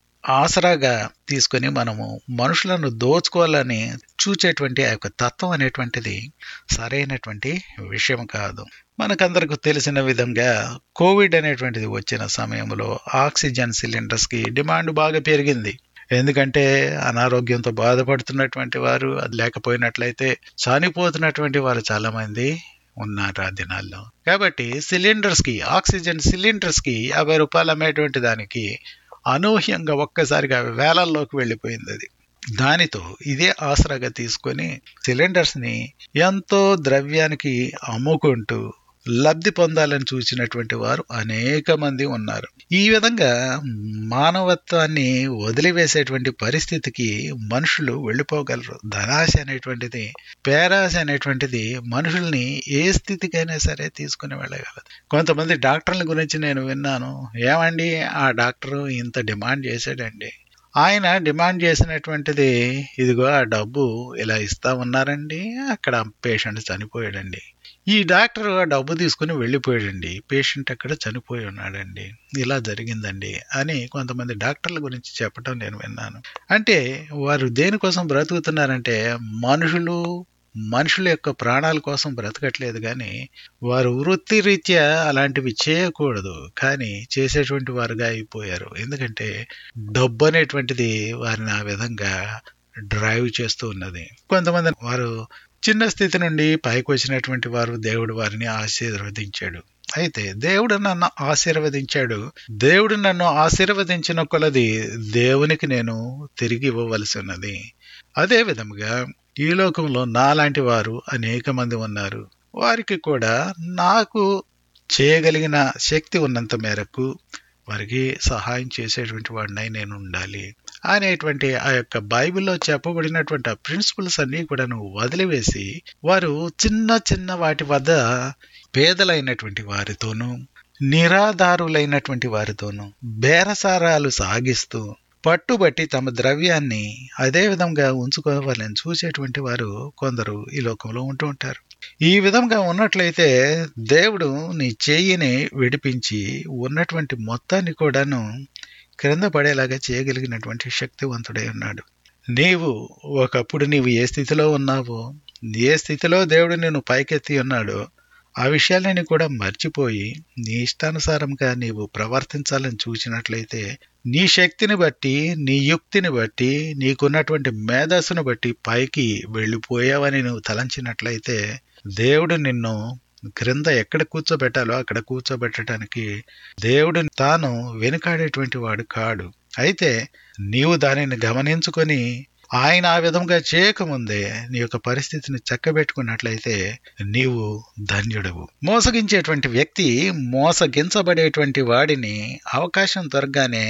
ఆసరాగా తీసుకొని మనము మనుషులను దోచుకోవాలని చూచేటువంటి ఆ యొక్క తత్వం అనేటువంటిది సరైనటువంటి విషయం కాదు మనకందరికి తెలిసిన విధంగా కోవిడ్ అనేటువంటిది వచ్చిన సమయంలో ఆక్సిజన్ సిలిండర్స్ కి డిమాండ్ బాగా పెరిగింది ఎందుకంటే అనారోగ్యంతో బాధపడుతున్నటువంటి వారు అది లేకపోయినట్లయితే చనిపోతున్నటువంటి వారు చాలా మంది ఉన్నారు ఆ దినాల్లో కాబట్టి సిలిండర్స్ కి ఆక్సిజన్ సిలిండర్స్ కి యాభై రూపాయలు అమ్మేటువంటి దానికి అనూహ్యంగా ఒక్కసారిగా వేలల్లోకి వెళ్ళిపోయింది అది దానితో ఇదే ఆసరాగా తీసుకొని సిలిండర్స్ ని ఎంతో ద్రవ్యానికి అమ్ముకుంటూ లబ్ధి పొందాలని చూసినటువంటి వారు అనేక మంది ఉన్నారు ఈ విధంగా మానవత్వాన్ని వదిలివేసేటువంటి పరిస్థితికి మనుషులు వెళ్ళిపోగలరు ధనాశ అనేటువంటిది పేరాశ అనేటువంటిది మనుషుల్ని ఏ స్థితికైనా సరే తీసుకుని వెళ్ళగలదు కొంతమంది డాక్టర్ల గురించి నేను విన్నాను ఏమండి ఆ డాక్టర్ ఇంత డిమాండ్ చేశాడండి ఆయన డిమాండ్ చేసినటువంటిది ఇదిగో ఆ డబ్బు ఇలా ఇస్తా ఉన్నారండి అక్కడ పేషెంట్ చనిపోయాడండి ఈ డాక్టర్ ఆ డబ్బు తీసుకుని వెళ్ళిపోయాడండి పేషెంట్ అక్కడ చనిపోయి ఉన్నాడండి ఇలా జరిగిందండి అని కొంతమంది డాక్టర్ల గురించి చెప్పడం నేను విన్నాను అంటే వారు దేనికోసం బ్రతుకుతున్నారంటే మనుషులు మనుషుల యొక్క ప్రాణాల కోసం బ్రతకట్లేదు కానీ వారు వృత్తి రీత్యా అలాంటివి చేయకూడదు కానీ చేసేటువంటి వారుగా అయిపోయారు ఎందుకంటే డబ్బు అనేటువంటిది వారిని ఆ విధంగా డ్రైవ్ చేస్తూ ఉన్నది కొంతమంది వారు చిన్న స్థితి నుండి పైకి వచ్చినటువంటి వారు దేవుడు వారిని ఆశీర్వదించాడు అయితే దేవుడు నన్ను ఆశీర్వదించాడు దేవుడు నన్ను ఆశీర్వదించిన కొలది దేవునికి నేను తిరిగి ఇవ్వవలసి ఉన్నది అదే విధముగా ఈ లోకంలో నాలాంటి వారు అనేక మంది ఉన్నారు వారికి కూడా నాకు చేయగలిగిన శక్తి ఉన్నంత మేరకు వారికి సహాయం చేసేటువంటి వాడినై నేను ఉండాలి అనేటువంటి ఆ యొక్క బైబిల్లో చెప్పబడినటువంటి ఆ ప్రిన్సిపల్స్ అన్ని కూడా నువ్వు వదిలివేసి వారు చిన్న చిన్న వాటి వద్ద పేదలైనటువంటి వారితోనూ నిరాధారులైనటువంటి వారితోనూ బేరసారాలు సాగిస్తూ పట్టుబట్టి తమ ద్రవ్యాన్ని అదే విధంగా ఉంచుకోవాలని చూసేటువంటి వారు కొందరు ఈ లోకంలో ఉంటూ ఉంటారు ఈ విధంగా ఉన్నట్లయితే దేవుడు నీ చెయ్యిని విడిపించి ఉన్నటువంటి మొత్తాన్ని కూడాను క్రింద పడేలాగా చేయగలిగినటువంటి శక్తివంతుడై ఉన్నాడు నీవు ఒకప్పుడు నీవు ఏ స్థితిలో ఉన్నావో ఏ స్థితిలో దేవుడు నిన్ను పైకెత్తి ఉన్నాడో ఆ విషయాలని కూడా మర్చిపోయి నీ ఇష్టానుసారంగా నీవు ప్రవర్తించాలని చూసినట్లయితే నీ శక్తిని బట్టి నీ యుక్తిని బట్టి నీకున్నటువంటి మేధస్సును బట్టి పైకి వెళ్ళిపోయావని నువ్వు తలంచినట్లయితే దేవుడు నిన్ను క్రింద ఎక్కడ కూర్చోబెట్టాలో అక్కడ కూర్చోబెట్టడానికి దేవుడు తాను వెనుకాడేటువంటి వాడు కాడు అయితే నీవు దానిని గమనించుకొని ఆయన ఆ విధంగా చేయకముందే నీ యొక్క పరిస్థితిని చక్కబెట్టుకున్నట్లయితే నీవు ధన్యుడవు మోసగించేటువంటి వ్యక్తి మోసగించబడేటువంటి వాడిని అవకాశం దొరకగానే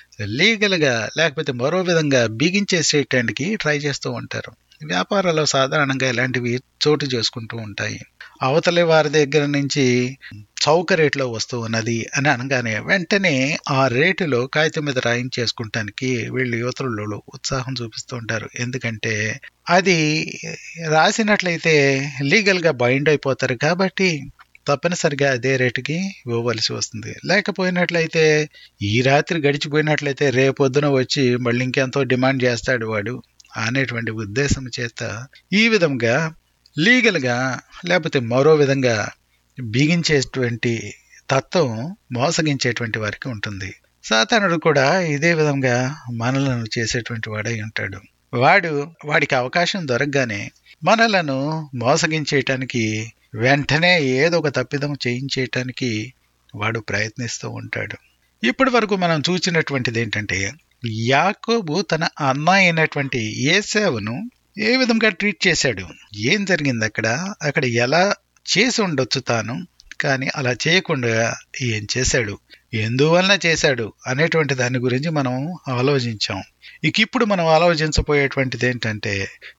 లీగల్గా లేకపోతే మరో విధంగా బిగించేసేయటానికి ట్రై చేస్తూ ఉంటారు వ్యాపారాల్లో సాధారణంగా ఇలాంటివి చోటు చేసుకుంటూ ఉంటాయి అవతలి వారి దగ్గర నుంచి చౌక రేట్లో వస్తూ ఉన్నది అని అనగానే వెంటనే ఆ రేటులో కాగితం మీద రాయించేసుకుంటానికి వీళ్ళు యువతలు ఉత్సాహం చూపిస్తూ ఉంటారు ఎందుకంటే అది రాసినట్లయితే లీగల్గా బైండ్ అయిపోతారు కాబట్టి తప్పనిసరిగా అదే రేటుకి ఇవ్వవలసి వస్తుంది లేకపోయినట్లయితే ఈ రాత్రి గడిచిపోయినట్లయితే రేపొద్దున వచ్చి మళ్ళీ ఇంకెంతో డిమాండ్ చేస్తాడు వాడు అనేటువంటి ఉద్దేశం చేత ఈ విధంగా లీగల్గా లేకపోతే మరో విధంగా బిగించేటువంటి తత్వం మోసగించేటువంటి వారికి ఉంటుంది సాతానుడు కూడా ఇదే విధంగా మనలను చేసేటువంటి వాడై ఉంటాడు వాడు వాడికి అవకాశం దొరకగానే మనలను మోసగించేయటానికి వెంటనే ఏదో ఒక తప్పిదం చేయించేయటానికి వాడు ప్రయత్నిస్తూ ఉంటాడు ఇప్పటి వరకు మనం చూసినటువంటిది ఏంటంటే యాకోబు తన అన్న అయినటువంటి ఏసావును ఏ విధంగా ట్రీట్ చేశాడు ఏం జరిగింది అక్కడ అక్కడ ఎలా చేసి ఉండొచ్చు తాను కానీ అలా చేయకుండా ఏం చేశాడు ఎందువలన చేశాడు అనేటువంటి దాని గురించి మనం ఆలోచించాం ఇక ఇప్పుడు మనం ఆలోచించబోయేటువంటిది ఏంటంటే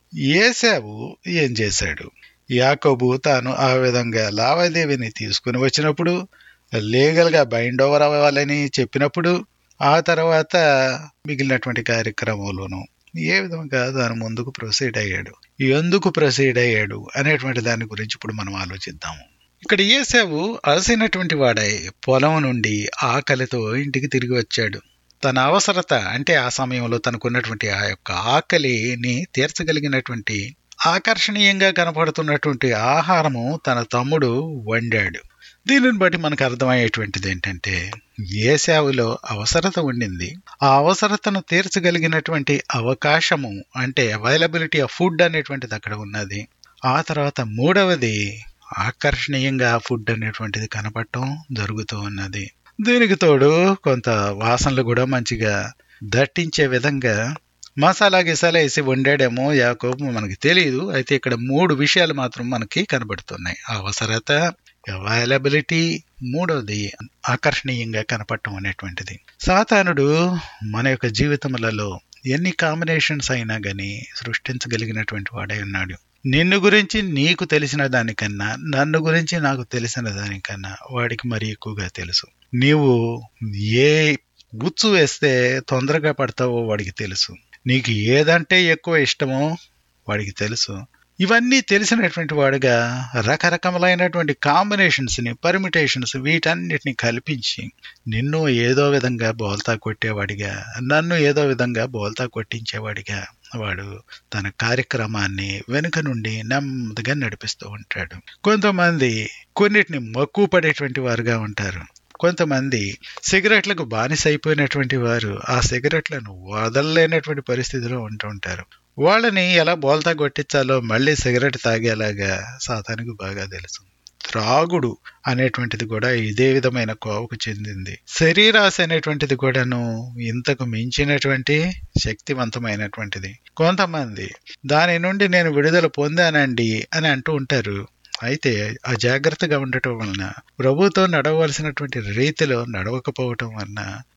ఏసావు ఏం చేశాడు యాకోబు తాను ఆ విధంగా లావాదేవీని తీసుకుని వచ్చినప్పుడు లీగల్గా బైండ్ ఓవర్ అవ్వాలని చెప్పినప్పుడు ఆ తర్వాత మిగిలినటువంటి కార్యక్రమంలోనూ ఏ విధంగా దాని ముందుకు ప్రొసీడ్ అయ్యాడు ఎందుకు ప్రొసీడ్ అయ్యాడు అనేటువంటి దాని గురించి ఇప్పుడు మనం ఆలోచిద్దాము ఇక్కడ ఏసావు అలసినటువంటి వాడై పొలం నుండి ఆకలితో ఇంటికి తిరిగి వచ్చాడు తన అవసరత అంటే ఆ సమయంలో తనకున్నటువంటి ఆ యొక్క ఆకలిని తీర్చగలిగినటువంటి ఆకర్షణీయంగా కనపడుతున్నటువంటి ఆహారము తన తమ్ముడు వండాడు దీనిని బట్టి మనకు అర్థమయ్యేటువంటిది ఏంటంటే ఏసావులో అవసరత ఉండింది ఆ అవసరతను తీర్చగలిగినటువంటి అవకాశము అంటే అవైలబిలిటీ ఆఫ్ ఫుడ్ అనేటువంటిది అక్కడ ఉన్నది ఆ తర్వాత మూడవది ఆకర్షణీయంగా ఫుడ్ అనేటువంటిది కనపడటం జరుగుతూ ఉన్నది దీనికి తోడు కొంత వాసనలు కూడా మంచిగా దట్టించే విధంగా మసాలా గిసాలా వేసి వండాడేమో యాకోబు మనకి తెలియదు అయితే ఇక్కడ మూడు విషయాలు మాత్రం మనకి కనబడుతున్నాయి అవసరత అవైలబిలిటీ మూడవది ఆకర్షణీయంగా కనపడటం అనేటువంటిది సాతానుడు మన యొక్క జీవితములలో ఎన్ని కాంబినేషన్స్ అయినా గాని సృష్టించగలిగినటువంటి వాడై ఉన్నాడు నిన్ను గురించి నీకు తెలిసిన దానికన్నా నన్ను గురించి నాకు తెలిసిన దానికన్నా వాడికి మరి ఎక్కువగా తెలుసు నీవు ఏ గుచ్చు వేస్తే తొందరగా పడతావో వాడికి తెలుసు నీకు ఏదంటే ఎక్కువ ఇష్టమో వాడికి తెలుసు ఇవన్నీ తెలిసినటువంటి వాడుగా రకరకములైనటువంటి కాంబినేషన్స్ ని పర్మిటేషన్స్ వీటన్నిటిని కల్పించి నిన్ను ఏదో విధంగా బోల్తా కొట్టేవాడిగా నన్ను ఏదో విధంగా బోల్తా కొట్టించేవాడిగా వాడు తన కార్యక్రమాన్ని వెనుక నుండి నెమ్మదిగా నడిపిస్తూ ఉంటాడు కొంతమంది కొన్నిటిని మక్కువ పడేటువంటి వారుగా ఉంటారు కొంతమంది సిగరెట్లకు బానిస అయిపోయినటువంటి వారు ఆ సిగరెట్లను వదలలేనటువంటి పరిస్థితిలో ఉంటూ ఉంటారు వాళ్ళని ఎలా బోల్తా కొట్టించాలో మళ్ళీ సిగరెట్ తాగేలాగా సాతానికి బాగా తెలుసు త్రాగుడు అనేటువంటిది కూడా ఇదే విధమైన కోవకు చెందింది శరీరాశ అనేటువంటిది కూడాను ఇంతకు మించినటువంటి శక్తివంతమైనటువంటిది కొంతమంది దాని నుండి నేను విడుదల పొందానండి అని అంటూ ఉంటారు అయితే అజాగ్రత్తగా ఉండటం వలన ప్రభుతో నడవలసినటువంటి రీతిలో నడవకపోవటం వలన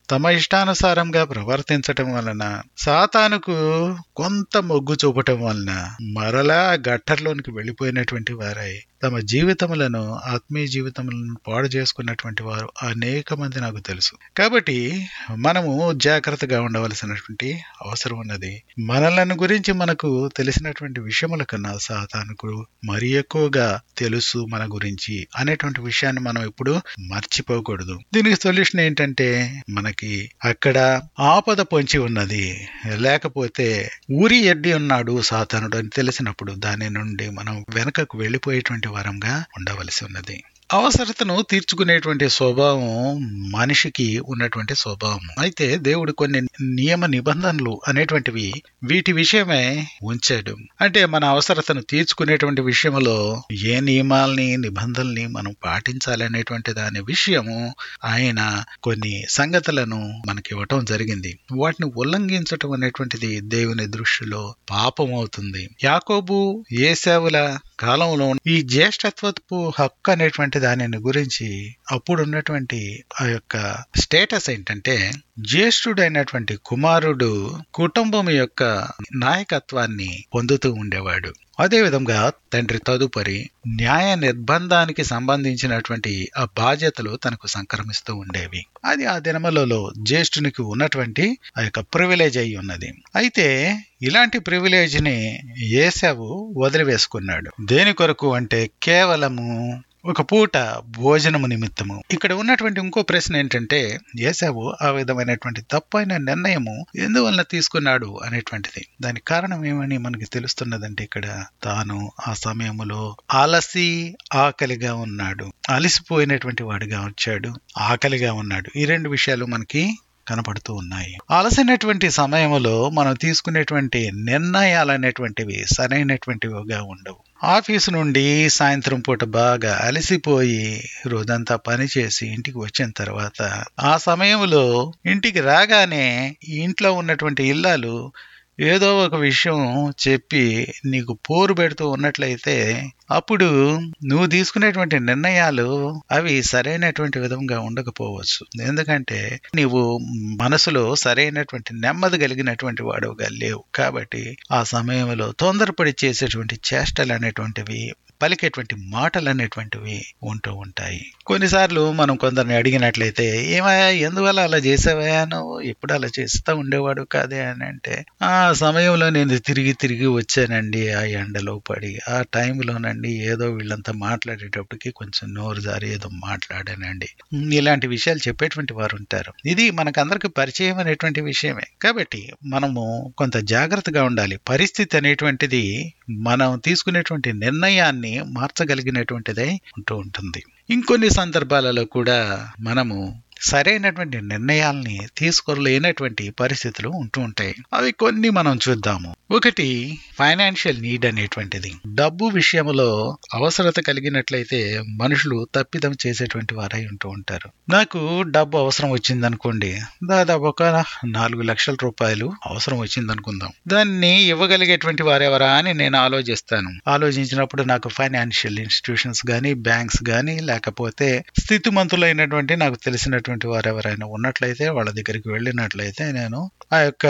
తమ ఇష్టానుసారంగా ప్రవర్తించటం వలన సాతానుకు కొంత మొగ్గు చూపటం వలన మరలా గట్టర్లోనికి వెళ్ళిపోయినటువంటి వారై తమ జీవితములను ఆత్మీయ జీవితములను పాడు చేసుకున్నటువంటి వారు అనేక మంది నాకు తెలుసు కాబట్టి మనము జాగ్రత్తగా ఉండవలసినటువంటి అవసరం ఉన్నది మనలను గురించి మనకు తెలిసినటువంటి విషయముల కన్నా సాతానుకు మరి ఎక్కువగా తెలుసు మన గురించి అనేటువంటి విషయాన్ని మనం ఇప్పుడు మర్చిపోకూడదు దీనికి సొల్యూషన్ ఏంటంటే మనకి అక్కడ ఆపద పొంచి ఉన్నది లేకపోతే ఊరి ఎడ్డి ఉన్నాడు సాతానుడు అని తెలిసినప్పుడు దాని నుండి మనం వెనకకు వెళ్ళిపోయేటువంటి వారంగా ఉండవలసి ఉన్నది అవసరతను తీర్చుకునేటువంటి స్వభావం మనిషికి ఉన్నటువంటి స్వభావం అయితే దేవుడు కొన్ని నియమ నిబంధనలు అనేటువంటివి వీటి విషయమే ఉంచాడు అంటే మన అవసరతను తీర్చుకునేటువంటి విషయంలో ఏ నియమాల్ని నిబంధనల్ని మనం పాటించాలి అనేటువంటి దాని విషయము ఆయన కొన్ని సంగతులను మనకి ఇవ్వటం జరిగింది వాటిని ఉల్లంఘించటం అనేటువంటిది దేవుని దృష్టిలో పాపం అవుతుంది యాకోబు ఏసేవుల కాలంలో ఈ జ్యేష్ఠత్వపు హక్కు అనేటువంటి దానిని గురించి అప్పుడు ఉన్నటువంటి ఆ యొక్క స్టేటస్ ఏంటంటే జ్యేష్ఠుడైనటువంటి కుమారుడు కుటుంబం యొక్క నాయకత్వాన్ని పొందుతూ ఉండేవాడు అదే విధంగా తండ్రి తదుపరి న్యాయ నిర్బంధానికి సంబంధించినటువంటి ఆ బాధ్యతలు తనకు సంక్రమిస్తూ ఉండేవి అది ఆ దినములలో జ్యేష్ఠునికి ఉన్నటువంటి ఆ యొక్క ప్రివిలేజ్ అయి ఉన్నది అయితే ఇలాంటి ప్రివిలేజ్ ని ఏసావు వదిలివేసుకున్నాడు దేని కొరకు అంటే కేవలము ఒక పూట భోజనము నిమిత్తము ఇక్కడ ఉన్నటువంటి ఇంకో ప్రశ్న ఏంటంటే ఏసావు ఆ విధమైనటువంటి తప్పైన నిర్ణయము ఎందువలన తీసుకున్నాడు అనేటువంటిది దానికి కారణం ఏమని మనకి తెలుస్తున్నదంటే ఇక్కడ తాను ఆ సమయములో అలసి ఆకలిగా ఉన్నాడు అలసిపోయినటువంటి వాడిగా వచ్చాడు ఆకలిగా ఉన్నాడు ఈ రెండు విషయాలు మనకి కనపడుతూ ఉన్నాయి అలసినటువంటి సమయంలో మనం తీసుకునేటువంటి నిర్ణయాలు అనేటువంటివి సరైనటువంటివిగా ఉండవు ఆఫీసు నుండి సాయంత్రం పూట బాగా అలసిపోయి రోజంతా పని చేసి ఇంటికి వచ్చిన తర్వాత ఆ సమయంలో ఇంటికి రాగానే ఇంట్లో ఉన్నటువంటి ఇల్లాలు ఏదో ఒక విషయం చెప్పి నీకు పోరు పెడుతూ ఉన్నట్లయితే అప్పుడు నువ్వు తీసుకునేటువంటి నిర్ణయాలు అవి సరైనటువంటి విధంగా ఉండకపోవచ్చు ఎందుకంటే నీవు మనసులో సరైనటువంటి నెమ్మది కలిగినటువంటి వాడుగా లేవు కాబట్టి ఆ సమయంలో తొందరపడి చేసేటువంటి చేష్టలు అనేటువంటివి పలికేటువంటి మాటలు అనేటువంటివి ఉంటూ ఉంటాయి కొన్నిసార్లు మనం కొందరిని అడిగినట్లయితే ఏమయ్యా ఎందువల్ల అలా చేసావయ్యా నువ్వు ఎప్పుడు అలా చేస్తూ ఉండేవాడు కాదే అని అంటే ఆ సమయంలో నేను తిరిగి తిరిగి వచ్చానండి ఆ ఎండలో పడి ఆ టైంలోనండి ఏదో వీళ్ళంతా మాట్లాడేటప్పటికి కొంచెం నోరు జారి ఏదో మాట్లాడానండి ఇలాంటి విషయాలు చెప్పేటువంటి వారు ఉంటారు ఇది మనకందరికి పరిచయం అనేటువంటి విషయమే కాబట్టి మనము కొంత జాగ్రత్తగా ఉండాలి పరిస్థితి అనేటువంటిది మనం తీసుకునేటువంటి నిర్ణయాన్ని మార్చగలిగినటువంటిదై ఉంటూ ఉంటుంది ఇంకొన్ని సందర్భాలలో కూడా మనము సరైనటువంటి నిర్ణయాల్ని తీసుకోలేనటువంటి పరిస్థితులు ఉంటూ ఉంటాయి అవి కొన్ని మనం చూద్దాము ఒకటి ఫైనాన్షియల్ నీడ్ అనేటువంటిది డబ్బు విషయంలో అవసరత కలిగినట్లయితే మనుషులు తప్పిదం చేసేటువంటి వారై ఉంటూ ఉంటారు నాకు డబ్బు అవసరం వచ్చిందనుకోండి దాదాపు ఒక నాలుగు లక్షల రూపాయలు అవసరం వచ్చిందనుకుందాం దాన్ని ఇవ్వగలిగేటువంటి వారెవరా అని నేను ఆలోచిస్తాను ఆలోచించినప్పుడు నాకు ఫైనాన్షియల్ ఇన్స్టిట్యూషన్స్ కానీ బ్యాంక్స్ కానీ లేకపోతే స్థితిమంతులైనటువంటి నాకు తెలిసినటువంటి వారు ఎవరైనా ఉన్నట్లయితే వాళ్ళ దగ్గరికి వెళ్ళినట్లయితే నేను ఆ యొక్క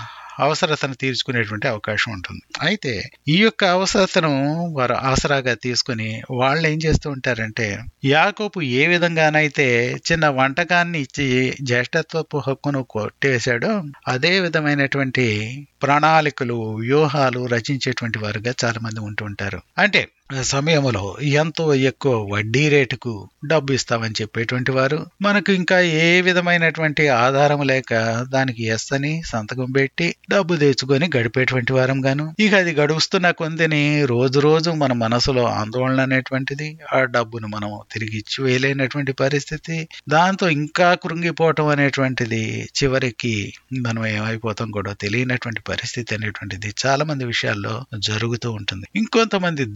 అవసరతను తీర్చుకునేటువంటి అవకాశం ఉంటుంది అయితే ఈ యొక్క అవసరతను వారు ఆసరాగా తీసుకుని వాళ్ళు ఏం చేస్తూ ఉంటారంటే యాకోపు ఏ విధంగానైతే చిన్న వంటకాన్ని ఇచ్చి జ్యేష్ఠత్వపు హక్కును కొట్టేశాడో అదే విధమైనటువంటి ప్రణాళికలు వ్యూహాలు రచించేటువంటి వారుగా చాలా మంది ఉంటూ ఉంటారు అంటే సమయంలో ఎంతో ఎక్కువ వడ్డీ రేటుకు డబ్బు ఇస్తామని చెప్పేటువంటి వారు మనకు ఇంకా ఏ విధమైనటువంటి ఆధారం లేక దానికి ఎస్ అని సంతకం పెట్టి డబ్బు తెచ్చుకొని గడిపేటువంటి వారం గాను ఇక అది గడుస్తున్న కొందిని రోజు రోజు మన మనసులో ఆందోళన అనేటువంటిది ఆ డబ్బును మనం తిరిగి ఇచ్చి వేయలేనటువంటి పరిస్థితి దాంతో ఇంకా కృంగిపోవటం అనేటువంటిది చివరికి మనం ఏమైపోతాం కూడా తెలియనటువంటి పరిస్థితి అనేటువంటిది చాలా మంది విషయాల్లో జరుగుతూ ఉంటుంది ఇంకొంతమంది చాలా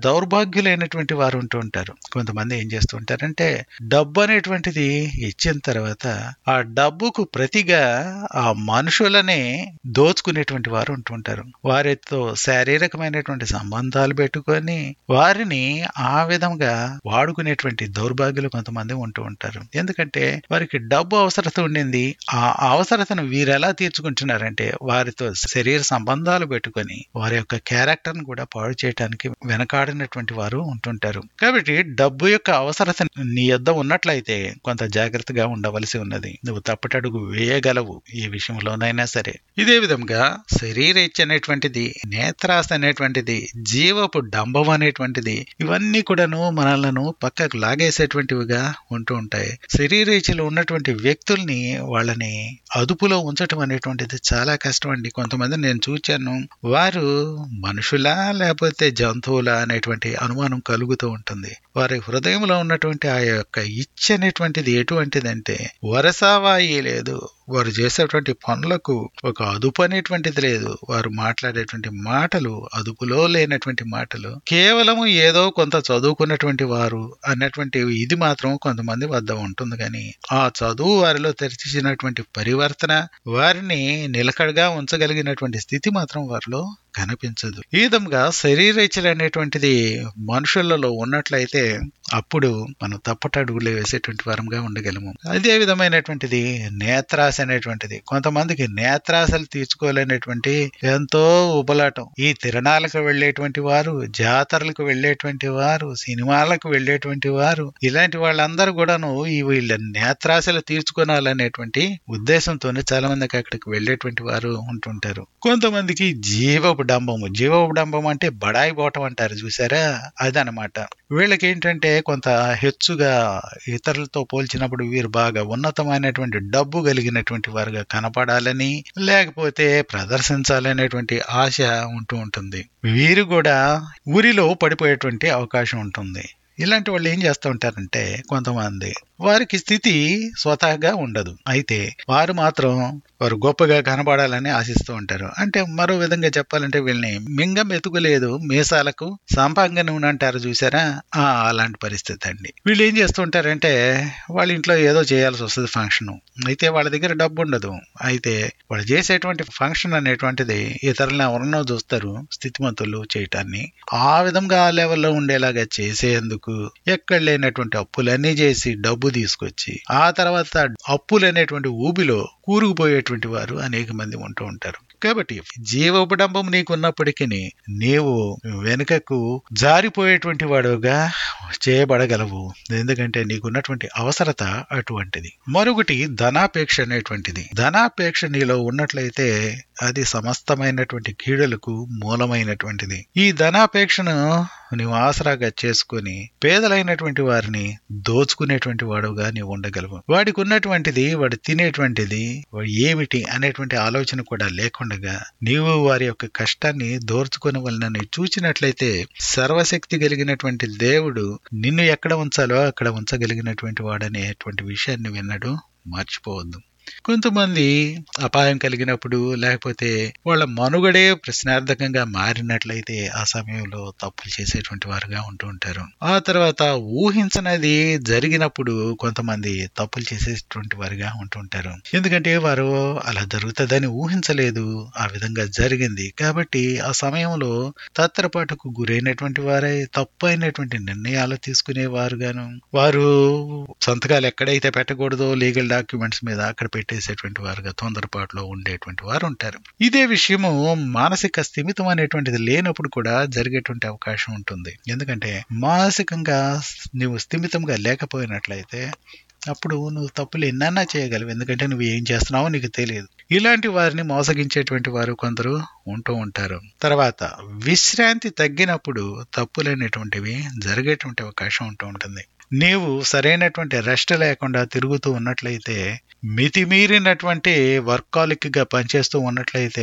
దౌర్భాగ్యులైనటువంటి వారు ఉంటూ ఉంటారు కొంతమంది ఏం చేస్తూ ఉంటారంటే డబ్బు అనేటువంటిది ఇచ్చిన తర్వాత ఆ డబ్బుకు ప్రతిగా ఆ మనుషులనే దోచుకునేటువంటి వారు ఉంటుంటారు వారితో శారీరకమైనటువంటి సంబంధాలు పెట్టుకొని వారిని ఆ విధంగా వాడుకునేటువంటి దౌర్భాగ్యులు కొంతమంది ఉంటూ ఉంటారు ఎందుకంటే వారికి డబ్బు అవసరత ఉండింది ఆ అవసరతను వీరెలా తీర్చుకుంటున్నారంటే వారితో శరీర సంబంధాలు పెట్టుకొని వారి యొక్క క్యారెక్టర్ ను కూడా పాడు చేయడానికి వెనకాడినటువంటి వారు ఉంటుంటారు కాబట్టి డబ్బు యొక్క అవసరత నీ యొద్ద ఉన్నట్లయితే కొంత జాగ్రత్తగా ఉండవలసి ఉన్నది నువ్వు తప్పటడుగు వేయగలవు ఈ విషయంలోనైనా సరే ఇదే విధంగా శరీరేచ్ఛ అనేటువంటిది నేత్రాస అనేటువంటిది జీవపు డంబం అనేటువంటిది ఇవన్నీ కూడాను మనలను పక్కకు లాగేసేటువంటివిగా ఉంటూ ఉంటాయి శరీరేచ్ఛలో ఉన్నటువంటి వ్యక్తుల్ని వాళ్ళని అదుపులో ఉంచటం అనేటువంటిది చాలా కష్టం అండి కొంతమంది నేను చూచాను వారు మనుషులా లేకపోతే జంతువులా అనేటువంటి అనుమానం కలుగుతూ ఉంటుంది వారి హృదయంలో ఉన్నటువంటి ఆ యొక్క ఇచ్చ అనేటువంటిది ఎటువంటిదంటే వరసావాయి లేదు వారు చేసేటువంటి పనులకు ఒక అదుపు అనేటువంటిది లేదు వారు మాట్లాడేటువంటి మాటలు అదుపులో లేనటువంటి మాటలు కేవలము ఏదో కొంత చదువుకున్నటువంటి వారు అన్నటువంటి ఇది మాత్రం కొంతమంది వద్ద ఉంటుంది కానీ ఆ చదువు వారిలో తెరిచినటువంటి పరివర్తన వారిని నిలకడగా ఉంచగలిగినటువంటి స్థితి మాత్రం వారిలో కనిపించదు ఈ విధంగా శరీరేచలు అనేటువంటిది మనుషులలో ఉన్నట్లయితే అప్పుడు మనం తప్పటడుగులు వేసేటువంటి వారంగా ఉండగలము అదే విధమైనటువంటిది నేత్రాశ అనేటువంటిది కొంతమందికి నేత్రాశలు తీర్చుకోలేనటువంటి ఎంతో ఉపలాటం ఈ తిరణాలకు వెళ్ళేటువంటి వారు జాతరలకు వెళ్ళేటువంటి వారు సినిమాలకు వెళ్ళేటువంటి వారు ఇలాంటి వాళ్ళందరూ కూడాను ఈ వీళ్ళ నేత్రాశలు తీర్చుకోనాలనేటువంటి ఉద్దేశంతోనే చాలా మందికి అక్కడికి వెళ్ళేటువంటి వారు ఉంటుంటారు కొంతమందికి జీవపు డంబము జీవపు డంబం అంటే బడాయి పోవటం అంటారు చూసారా అదనమాట వీళ్ళకి ఏంటంటే కొంత హెచ్చుగా ఇతరులతో పోల్చినప్పుడు వీరు బాగా ఉన్నతమైనటువంటి డబ్బు కలిగినటువంటి వారుగా కనపడాలని లేకపోతే ప్రదర్శించాలనేటువంటి ఆశ ఉంటూ ఉంటుంది వీరు కూడా ఊరిలో పడిపోయేటువంటి అవకాశం ఉంటుంది ఇలాంటి వాళ్ళు ఏం చేస్తూ ఉంటారంటే కొంతమంది వారికి స్థితి స్వతహాగా ఉండదు అయితే వారు మాత్రం వారు గొప్పగా కనబడాలని ఆశిస్తూ ఉంటారు అంటే మరో విధంగా చెప్పాలంటే వీళ్ళని మింగం ఎతుకులేదు మీసాలకు సంపంగ నూనె అంటారు చూసారా ఆ అలాంటి పరిస్థితి అండి వీళ్ళు ఏం చేస్తూ ఉంటారంటే వాళ్ళ ఇంట్లో ఏదో చేయాల్సి వస్తుంది ఫంక్షన్ అయితే వాళ్ళ దగ్గర డబ్బు ఉండదు అయితే వాళ్ళు చేసేటువంటి ఫంక్షన్ అనేటువంటిది ఇతరులను ఎవరన్నా చూస్తారు స్థితిమంతులు చేయటాన్ని ఆ విధంగా ఆ లెవెల్లో ఉండేలాగా చేసేందుకు ఎక్కడ లేనటువంటి అప్పులన్నీ చేసి డబ్బు తీసుకొచ్చి ఆ తర్వాత అప్పులు అనేటువంటి ఊబిలో కూరుకుపోయేటువంటి వారు అనేక మంది ఉంటూ ఉంటారు కాబట్టి జీవోపడంబం నీకున్నప్పటికీ నీవు వెనుకకు జారిపోయేటువంటి వాడుగా చేయబడగలవు ఎందుకంటే నీకున్నటువంటి అవసరత అటువంటిది మరొకటి ధనాపేక్ష అనేటువంటిది ధనాపేక్ష నీలో ఉన్నట్లయితే అది సమస్తమైనటువంటి కీడులకు మూలమైనటువంటిది ఈ ధనాపేక్షను నీవు ఆసరాగా చేసుకుని పేదలైనటువంటి వారిని దోచుకునేటువంటి వాడుగా నీవు ఉండగలవు వాడికి ఉన్నటువంటిది వాడు తినేటువంటిది వాడు ఏమిటి అనేటువంటి ఆలోచన కూడా లేకుండా నీవు వారి యొక్క కష్టాన్ని దోర్చుకునవలనని చూచినట్లయితే సర్వశక్తి కలిగినటువంటి దేవుడు నిన్ను ఎక్కడ ఉంచాలో అక్కడ ఉంచగలిగినటువంటి వాడనేటువంటి విషయాన్ని విన్నాడు మర్చిపోవద్దు కొంతమంది అపాయం కలిగినప్పుడు లేకపోతే వాళ్ళ మనుగడే ప్రశ్నార్థకంగా మారినట్లయితే ఆ సమయంలో తప్పులు చేసేటువంటి వారుగా ఉంటూ ఉంటారు ఆ తర్వాత ఊహించనది జరిగినప్పుడు కొంతమంది తప్పులు చేసేటువంటి వారుగా ఉంటుంటారు ఎందుకంటే వారు అలా జరుగుతుందని ఊహించలేదు ఆ విధంగా జరిగింది కాబట్టి ఆ సమయంలో తత్తరపాటుకు గురైనటువంటి వారై తప్పు అయినటువంటి నిర్ణయాలు తీసుకునేవారుగాను వారు సంతకాలు ఎక్కడైతే పెట్టకూడదో లీగల్ డాక్యుమెంట్స్ మీద అక్కడ పెట్టేసేటువంటి వారుగా తొందరపాటులో ఉండేటువంటి వారు ఉంటారు ఇదే విషయము మానసిక స్థిమితం అనేటువంటిది లేనప్పుడు కూడా జరిగేటువంటి అవకాశం ఉంటుంది ఎందుకంటే మానసికంగా నువ్వు స్థిమితంగా లేకపోయినట్లయితే అప్పుడు నువ్వు తప్పులు ఎన్నన్నా చేయగలవు ఎందుకంటే నువ్వు ఏం చేస్తున్నావో నీకు తెలియదు ఇలాంటి వారిని మోసగించేటువంటి వారు కొందరు ఉంటూ ఉంటారు తర్వాత విశ్రాంతి తగ్గినప్పుడు తప్పులు అనేటువంటివి జరిగేటువంటి అవకాశం ఉంటూ ఉంటుంది నీవు సరైనటువంటి రెస్ట్ లేకుండా తిరుగుతూ ఉన్నట్లయితే మితిమీరినటువంటి వర్కాలిక్ గా పనిచేస్తూ ఉన్నట్లయితే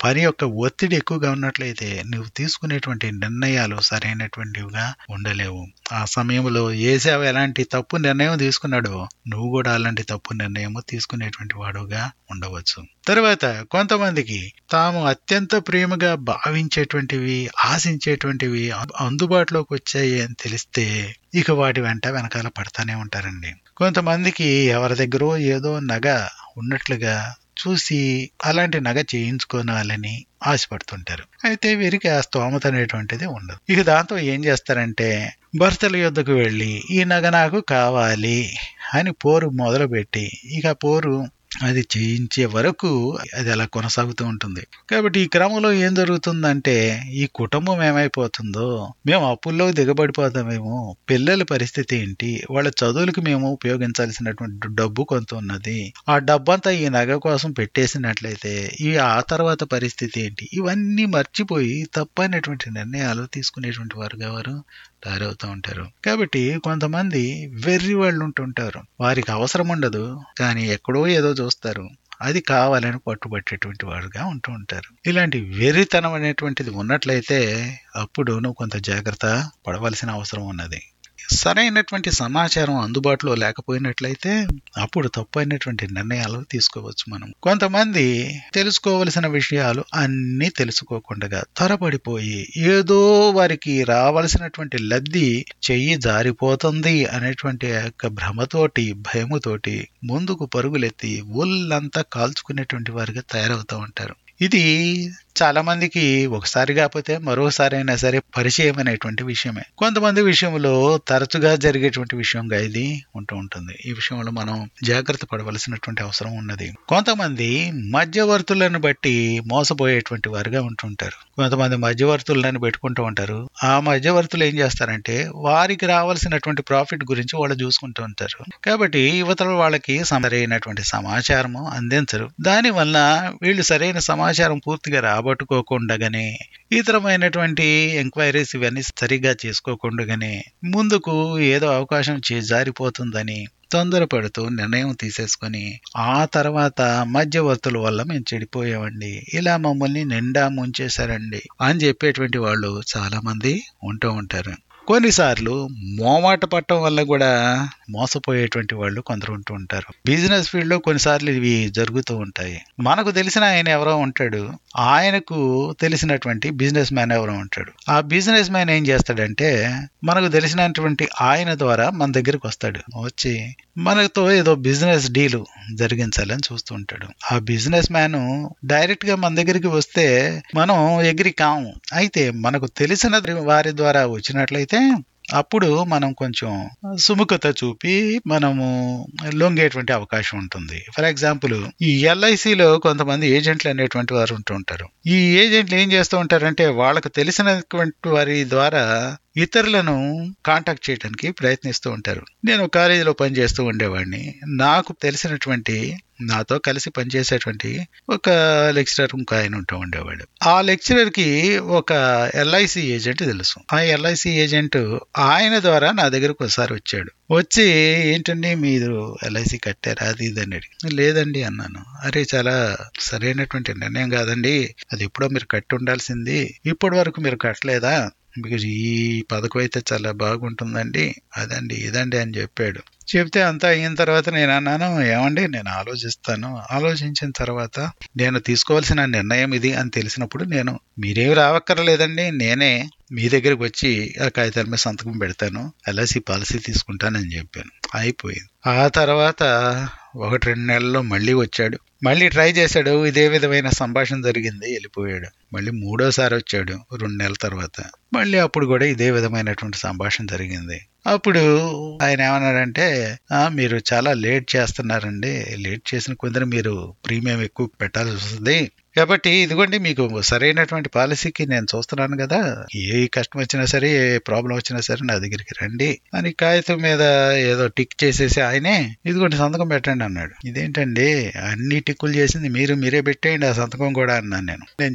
పని యొక్క ఒత్తిడి ఎక్కువగా ఉన్నట్లయితే నువ్వు తీసుకునేటువంటి నిర్ణయాలు సరైనటువంటివిగా ఉండలేవు ఆ సమయంలో ఏసావు ఎలాంటి తప్పు నిర్ణయం తీసుకున్నాడో నువ్వు కూడా అలాంటి తప్పు నిర్ణయం తీసుకునేటువంటి వాడుగా ఉండవచ్చు తర్వాత కొంతమందికి తాము అత్యంత ప్రేమగా భావించేటువంటివి ఆశించేటువంటివి అ- అందుబాటులోకి వచ్చాయి అని తెలిస్తే ఇక వాటి వెంట వెనకాల పడతానే ఉంటారండి కొంతమందికి ఎవరి దగ్గర ఏదో నగ ఉన్నట్లుగా చూసి అలాంటి నగ చేయించుకోవాలని ఆశపడుతుంటారు అయితే వీరికి ఆ స్తోమత అనేటువంటిది ఉండదు ఇక దాంతో ఏం చేస్తారంటే భర్తల యుద్ధకు వెళ్ళి ఈ నగ నాకు కావాలి అని పోరు మొదలుపెట్టి ఇక పోరు అది చేయించే వరకు అది అలా కొనసాగుతూ ఉంటుంది కాబట్టి ఈ క్రమంలో ఏం జరుగుతుందంటే ఈ కుటుంబం ఏమైపోతుందో మేము అప్పుల్లో దిగబడిపోతామేమో పిల్లల పరిస్థితి ఏంటి వాళ్ళ చదువులకు మేము ఉపయోగించాల్సినటువంటి డబ్బు కొంత ఉన్నది ఆ డబ్బంతా ఈ నగ కోసం పెట్టేసినట్లయితే ఈ ఆ తర్వాత పరిస్థితి ఏంటి ఇవన్నీ మర్చిపోయి తప్పైనటువంటి నిర్ణయాలు తీసుకునేటువంటి వారుగా వారు తయారవుతూ ఉంటారు కాబట్టి కొంతమంది వెర్రి వాళ్ళు ఉంటుంటారు వారికి అవసరం ఉండదు కానీ ఎక్కడో ఏదో చూస్తారు అది కావాలని పట్టుబట్టేటువంటి వాడుగా ఉంటూ ఉంటారు ఇలాంటి వెర్రితనం అనేటువంటిది ఉన్నట్లయితే అప్పుడు నువ్వు కొంత జాగ్రత్త పడవలసిన అవసరం ఉన్నది సరైనటువంటి సమాచారం అందుబాటులో లేకపోయినట్లయితే అప్పుడు తప్పైనటువంటి నిర్ణయాలు తీసుకోవచ్చు మనం కొంతమంది తెలుసుకోవలసిన విషయాలు అన్నీ తెలుసుకోకుండా త్వరపడిపోయి ఏదో వారికి రావలసినటువంటి లబ్ధి చెయ్యి జారిపోతుంది అనేటువంటి ఆ యొక్క భ్రమతోటి భయముతోటి ముందుకు పరుగులెత్తి ఒళ్ళంతా కాల్చుకునేటువంటి వారిగా తయారవుతూ ఉంటారు ఇది చాలా మందికి ఒకసారి కాకపోతే మరోసారి అయినా సరే పరిచయం అనేటువంటి విషయమే కొంతమంది విషయంలో తరచుగా జరిగేటువంటి విషయంగా ఇది ఉంటూ ఉంటుంది ఈ విషయంలో మనం జాగ్రత్త పడవలసినటువంటి అవసరం ఉన్నది కొంతమంది మధ్యవర్తులను బట్టి మోసపోయేటువంటి వారుగా ఉంటుంటారు కొంతమంది మధ్యవర్తులను పెట్టుకుంటూ ఉంటారు ఆ మధ్యవర్తులు ఏం చేస్తారంటే వారికి రావాల్సినటువంటి ప్రాఫిట్ గురించి వాళ్ళు చూసుకుంటూ ఉంటారు కాబట్టి యువతల వాళ్ళకి సరైనటువంటి సమాచారము అందించరు దానివల్ల వీళ్ళు సరైన సమాచారం పూర్తిగా రాబట్టుకోకుండానే ఇతరమైనటువంటి ఎంక్వైరీస్ ఇవన్నీ సరిగా చేసుకోకుండానే ముందుకు ఏదో అవకాశం చే- జారిపోతుందని తొందరపడుతూ నిర్ణయం తీసేసుకొని ఆ తర్వాత మధ్యవర్తుల వల్ల మేము చెడిపోయామండి ఇలా మమ్మల్ని నిండా ముంచేశారండి అని చెప్పేటువంటి వాళ్ళు చాలా మంది ఉంటూ ఉంటారు కొన్నిసార్లు మోమాట పట్టడం వల్ల కూడా మోసపోయేటువంటి వాళ్ళు కొందరు ఉంటూ ఉంటారు బిజినెస్ ఫీల్డ్ లో కొన్నిసార్లు ఇవి జరుగుతూ ఉంటాయి మనకు తెలిసిన ఆయన ఎవరో ఉంటాడు ఆయనకు తెలిసినటువంటి బిజినెస్ మ్యాన్ ఎవరో ఉంటాడు ఆ బిజినెస్ మ్యాన్ ఏం చేస్తాడంటే మనకు తెలిసినటువంటి ఆయన ద్వారా మన దగ్గరికి వస్తాడు వచ్చి మనతో ఏదో బిజినెస్ డీల్ జరిగించాలని చూస్తూ ఉంటాడు ఆ బిజినెస్ మ్యాన్ డైరెక్ట్ గా మన దగ్గరికి వస్తే మనం ఎగిరి కాము అయితే మనకు తెలిసిన వారి ద్వారా వచ్చినట్లయితే అప్పుడు మనం కొంచెం సుముఖత చూపి మనము లొంగేటువంటి అవకాశం ఉంటుంది ఫర్ ఎగ్జాంపుల్ ఈ ఎల్ఐసిలో కొంతమంది ఏజెంట్లు అనేటువంటి వారు ఉంటూ ఉంటారు ఈ ఏజెంట్లు ఏం చేస్తూ ఉంటారంటే వాళ్ళకు తెలిసినటువంటి వారి ద్వారా ఇతరులను కాంటాక్ట్ చేయడానికి ప్రయత్నిస్తూ ఉంటారు నేను కాలేజీలో పనిచేస్తూ ఉండేవాడిని నాకు తెలిసినటువంటి నాతో కలిసి పనిచేసేటువంటి ఒక లెక్చరర్ ఇంకో ఆయన ఉంటూ ఉండేవాడు ఆ లెక్చరర్ కి ఒక ఎల్ఐసి ఏజెంట్ తెలుసు ఆ ఎల్ఐసి ఏజెంట్ ఆయన ద్వారా నా దగ్గరకు ఒకసారి వచ్చాడు వచ్చి ఏంటండి మీరు ఎల్ఐసి కట్టారా అది ఇది అని అడిగి లేదండి అన్నాను అరే చాలా సరైనటువంటి నిర్ణయం కాదండి అది ఎప్పుడో మీరు కట్టి ఉండాల్సింది ఇప్పటి వరకు మీరు కట్టలేదా మీకు ఈ పథకం అయితే చాలా బాగుంటుందండి అదండి ఇదండి అని చెప్పాడు చెప్తే అంతా అయిన తర్వాత నేను అన్నాను ఏమండి నేను ఆలోచిస్తాను ఆలోచించిన తర్వాత నేను తీసుకోవాల్సిన నిర్ణయం ఇది అని తెలిసినప్పుడు నేను మీరేమి రావక్కర్లేదండి నేనే మీ దగ్గరికి వచ్చి ఆ కాగితాల మీద సంతకం పెడతాను ఎల్ఐసి పాలసీ తీసుకుంటానని చెప్పాను అయిపోయింది ఆ తర్వాత ఒకటి రెండు నెలల్లో మళ్ళీ వచ్చాడు మళ్ళీ ట్రై చేశాడు ఇదే విధమైన సంభాషణ జరిగింది వెళ్ళిపోయాడు మళ్ళీ మూడోసారి వచ్చాడు రెండు నెలల తర్వాత మళ్ళీ అప్పుడు కూడా ఇదే విధమైనటువంటి సంభాషణ జరిగింది అప్పుడు ఆయన ఏమన్నాడంటే "ఆ, మీరు చాలా లేట్ చేస్తున్నారండి లేట్ చేసిన కొందరు మీరు ప్రీమియం ఎక్కువ పెట్టాల్సి వస్తుంది కాబట్టి ఇదిగోండి మీకు సరైనటువంటి పాలసీకి నేను చూస్తున్నాను కదా ఏ కష్టం వచ్చినా సరే ఏ ప్రాబ్లం వచ్చినా సరే నా దగ్గరికి రండి అని కాగితం మీద ఏదో టిక్ చేసేసి ఆయనే ఇదిగోండి సంతకం పెట్టండి అన్నాడు ఇదేంటండి అన్ని టిక్కులు చేసింది మీరు మీరే పెట్టేయండి ఆ సంతకం కూడా అన్నాను నేను నేను చెప్పాను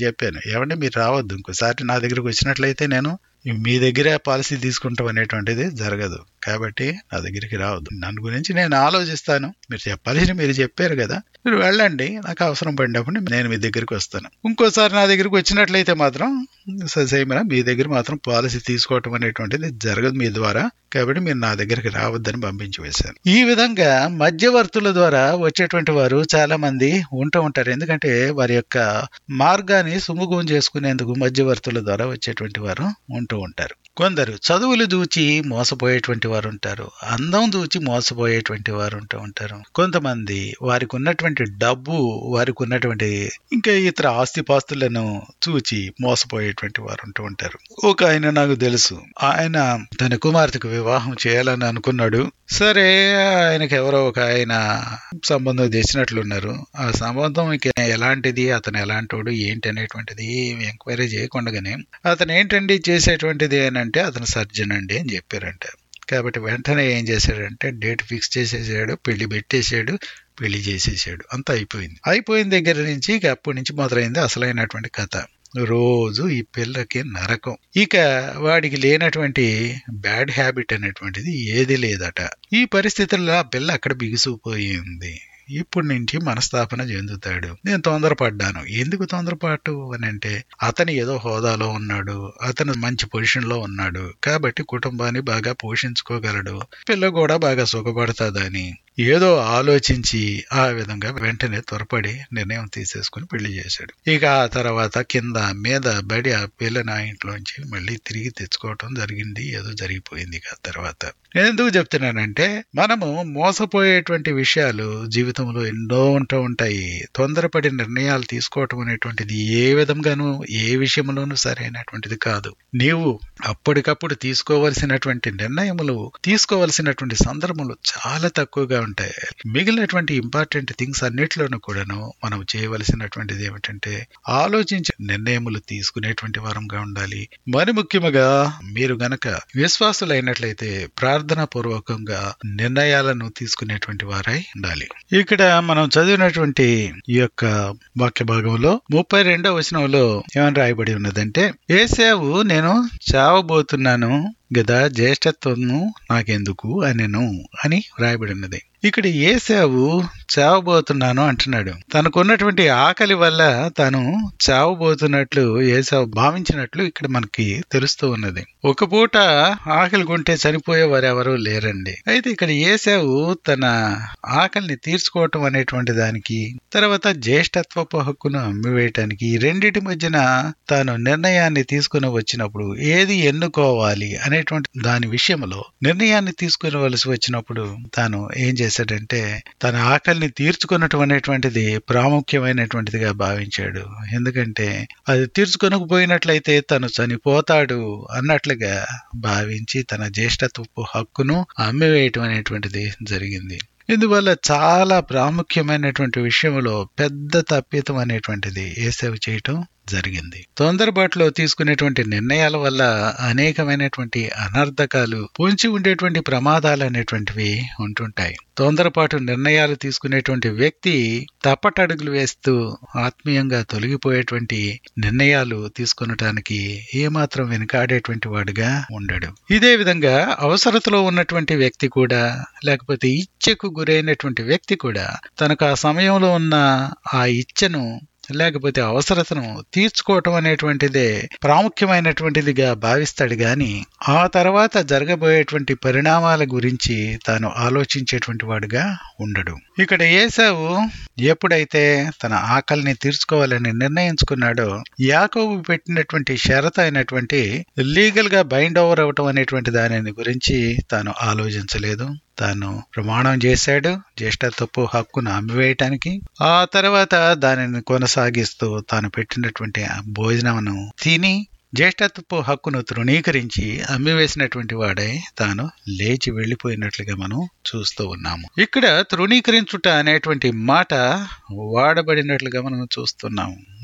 ఏమంటే మీరు రావద్దు ఇంకోసారి నా దగ్గరకు వచ్చినట్లయితే నేను మీ దగ్గర పాలసీ తీసుకుంటాం అనేటువంటిది జరగదు కాబట్టి నా దగ్గరికి రావద్దు నన్ను గురించి నేను ఆలోచిస్తాను మీరు చెప్పాల్సిన మీరు చెప్పారు కదా మీరు వెళ్ళండి నాకు అవసరం పడినప్పుడు నేను మీ దగ్గరికి వస్తాను ఇంకోసారి నా దగ్గరికి వచ్చినట్లయితే మాత్రం ససేమిరా మీ దగ్గర మాత్రం పాలసీ తీసుకోవటం అనేటువంటిది జరగదు మీ ద్వారా కాబట్టి మీరు నా దగ్గరికి రావద్దని పంపించి వేశాను ఈ విధంగా మధ్యవర్తుల ద్వారా వచ్చేటువంటి వారు చాలా మంది ఉంటూ ఉంటారు ఎందుకంటే వారి యొక్క మార్గాన్ని సుముఖం చేసుకునేందుకు మధ్యవర్తుల ద్వారా వచ్చేటువంటి వారు ఉంటూ ఉంటారు కొందరు చదువులు దూచి మోసపోయేటువంటి వారు ఉంటారు అందం దూచి మోసపోయేటువంటి వారు ఉంటూ ఉంటారు కొంతమంది వారికి ఉన్నటువంటి డబ్బు వారికి ఉన్నటువంటి ఇంకా ఇతర ఆస్తిపాస్తులను చూచి మోసపోయేటువంటి వారు ఉంటూ ఉంటారు ఒక ఆయన నాకు తెలుసు ఆయన తన కుమార్తెకు వివాహం చేయాలని అనుకున్నాడు సరే ఆయనకి ఎవరో ఒక ఆయన సంబంధం తెచ్చినట్లున్నారు ఆ సంబంధం ఇక ఎలాంటిది అతను ఎలాంటోడు ఏంటి అనేటువంటిది ఏమి ఎంక్వైరీ చేయకుండానే అతను ఏంటండి చేసేటువంటిది అని అంటే అతను సర్జన్ అండి అని చెప్పారంట కాబట్టి వెంటనే ఏం చేశాడంటే డేట్ ఫిక్స్ చేసేసాడు పెళ్లి పెట్టేశాడు పెళ్లి చేసేసాడు అంతా అయిపోయింది అయిపోయిన దగ్గర నుంచి ఇక అప్పటి నుంచి మొదలైంది అసలైనటువంటి కథ రోజు ఈ పిల్లకి నరకం ఇక వాడికి లేనటువంటి బ్యాడ్ హ్యాబిట్ అనేటువంటిది ఏది లేదట ఈ పరిస్థితుల్లో ఆ పిల్ల అక్కడ బిగుసుకుపోయింది ఇప్పుడు నుంచి మనస్తాపన చెందుతాడు నేను తొందరపడ్డాను ఎందుకు తొందరపాటు అని అంటే అతను ఏదో హోదాలో ఉన్నాడు అతను మంచి పొజిషన్ లో ఉన్నాడు కాబట్టి కుటుంబాన్ని బాగా పోషించుకోగలడు పిల్ల కూడా బాగా సుఖపడుతుందని ఏదో ఆలోచించి ఆ విధంగా వెంటనే త్వరపడి నిర్ణయం తీసేసుకుని పెళ్లి చేశాడు ఇక ఆ తర్వాత కింద మీద బడి ఆ పిల్లని ఆ ఇంట్లోంచి మళ్ళీ తిరిగి తెచ్చుకోవటం జరిగింది ఏదో జరిగిపోయింది ఆ తర్వాత నేను ఎందుకు చెప్తున్నానంటే మనము మోసపోయేటువంటి విషయాలు జీవితంలో ఎన్నో ఉంటూ ఉంటాయి తొందరపడి నిర్ణయాలు తీసుకోవటం అనేటువంటిది ఏ విధంగానూ ఏ విషయంలోనూ సరైనటువంటిది కాదు నీవు అప్పటికప్పుడు తీసుకోవలసినటువంటి నిర్ణయములు తీసుకోవలసినటువంటి సందర్భములు చాలా తక్కువగా ఉంటాయి మిగిలినటువంటి ఇంపార్టెంట్ థింగ్స్ అన్నిటిలోనూ కూడాను మనం చేయవలసినటువంటిది ఏమిటంటే ఆలోచించి నిర్ణయములు తీసుకునేటువంటి వారంగా ఉండాలి మరి ముఖ్యముగా మీరు గనక విశ్వాసులైనట్లయితే ప్రార్థనా పూర్వకంగా నిర్ణయాలను తీసుకునేటువంటి వారై ఉండాలి ఇక్కడ మనం చదివినటువంటి ఈ యొక్క వాక్య భాగంలో ముప్పై రెండో వచనంలో ఏమని రాయబడి ఉన్నదంటే ఏసావు నేను చావబోతున్నాను గదా జ్యేష్ఠత్వము నాకెందుకు అనెను అని రాయబడి ఉన్నది ఇక్కడ ఏసావు చావబోతున్నాను అంటున్నాడు తనకున్నటువంటి ఆకలి వల్ల తాను చావబోతున్నట్లు ఏసావు భావించినట్లు ఇక్కడ మనకి తెలుస్తూ ఉన్నది ఒక పూట ఆకలి కొంటే చనిపోయే వారెవరూ లేరండి అయితే ఇక్కడ ఏసావు తన ఆకలిని తీర్చుకోవటం అనేటువంటి దానికి తర్వాత జ్యేష్ఠత్వపు హక్కును అమ్మివేయటానికి ఈ రెండిటి మధ్యన తాను నిర్ణయాన్ని తీసుకుని వచ్చినప్పుడు ఏది ఎన్నుకోవాలి అనేటువంటి దాని విషయంలో నిర్ణయాన్ని తీసుకునవలసి వచ్చినప్పుడు తాను ఏం చేశాడంటే తన ఆకలిని తీర్చుకున్నటం అనేటువంటిది ప్రాముఖ్యమైనటువంటిదిగా భావించాడు ఎందుకంటే అది తీర్చుకొనకపోయినట్లయితే తను చనిపోతాడు అన్నట్లుగా భావించి తన జ్యేష్ఠత్వపు హక్కును అమ్మివేయటం అనేటువంటిది జరిగింది ఇందువల్ల చాలా ప్రాముఖ్యమైనటువంటి విషయంలో పెద్ద తప్పితం అనేటువంటిది ఏసేవ చేయటం జరిగింది తొందరపాటులో తీసుకునేటువంటి నిర్ణయాల వల్ల అనేకమైనటువంటి అనర్థకాలు పొంచి ఉండేటువంటి ప్రమాదాలు అనేటువంటివి ఉంటుంటాయి తొందరపాటు నిర్ణయాలు తీసుకునేటువంటి వ్యక్తి తప్పటడుగులు వేస్తూ ఆత్మీయంగా తొలగిపోయేటువంటి నిర్ణయాలు తీసుకునటానికి ఏమాత్రం వెనుకాడేటువంటి వాడుగా ఉండడు ఇదే విధంగా అవసరతలో ఉన్నటువంటి వ్యక్తి కూడా లేకపోతే ఇచ్చకు గురైనటువంటి వ్యక్తి కూడా తనకు ఆ సమయంలో ఉన్న ఆ ఇచ్చను లేకపోతే అవసరతను తీర్చుకోవటం అనేటువంటిదే ప్రాముఖ్యమైనటువంటిదిగా భావిస్తాడు గాని ఆ తర్వాత జరగబోయేటువంటి పరిణామాల గురించి తాను ఆలోచించేటువంటి వాడుగా ఉండడు ఇక్కడ ఏసావు ఎప్పుడైతే తన ఆకలిని తీర్చుకోవాలని నిర్ణయించుకున్నాడో యాకోబు పెట్టినటువంటి షరత అయినటువంటి లీగల్ గా బైండ్ ఓవర్ అవటం అనేటువంటి దానిని గురించి తాను ఆలోచించలేదు తాను ప్రమాణం చేశాడు జ్యేష్ఠత్వపు హక్కును అమ్మివేయటానికి ఆ తర్వాత దానిని కొనసాగిస్తూ తాను పెట్టినటువంటి భోజనమును తిని జ్యేష్ఠత్వపు హక్కును తృణీకరించి అమ్మివేసినటువంటి వాడై తాను లేచి వెళ్లిపోయినట్లుగా మనం చూస్తూ ఉన్నాము ఇక్కడ తృణీకరించుట అనేటువంటి మాట వాడబడినట్లుగా మనం చూస్తున్నాము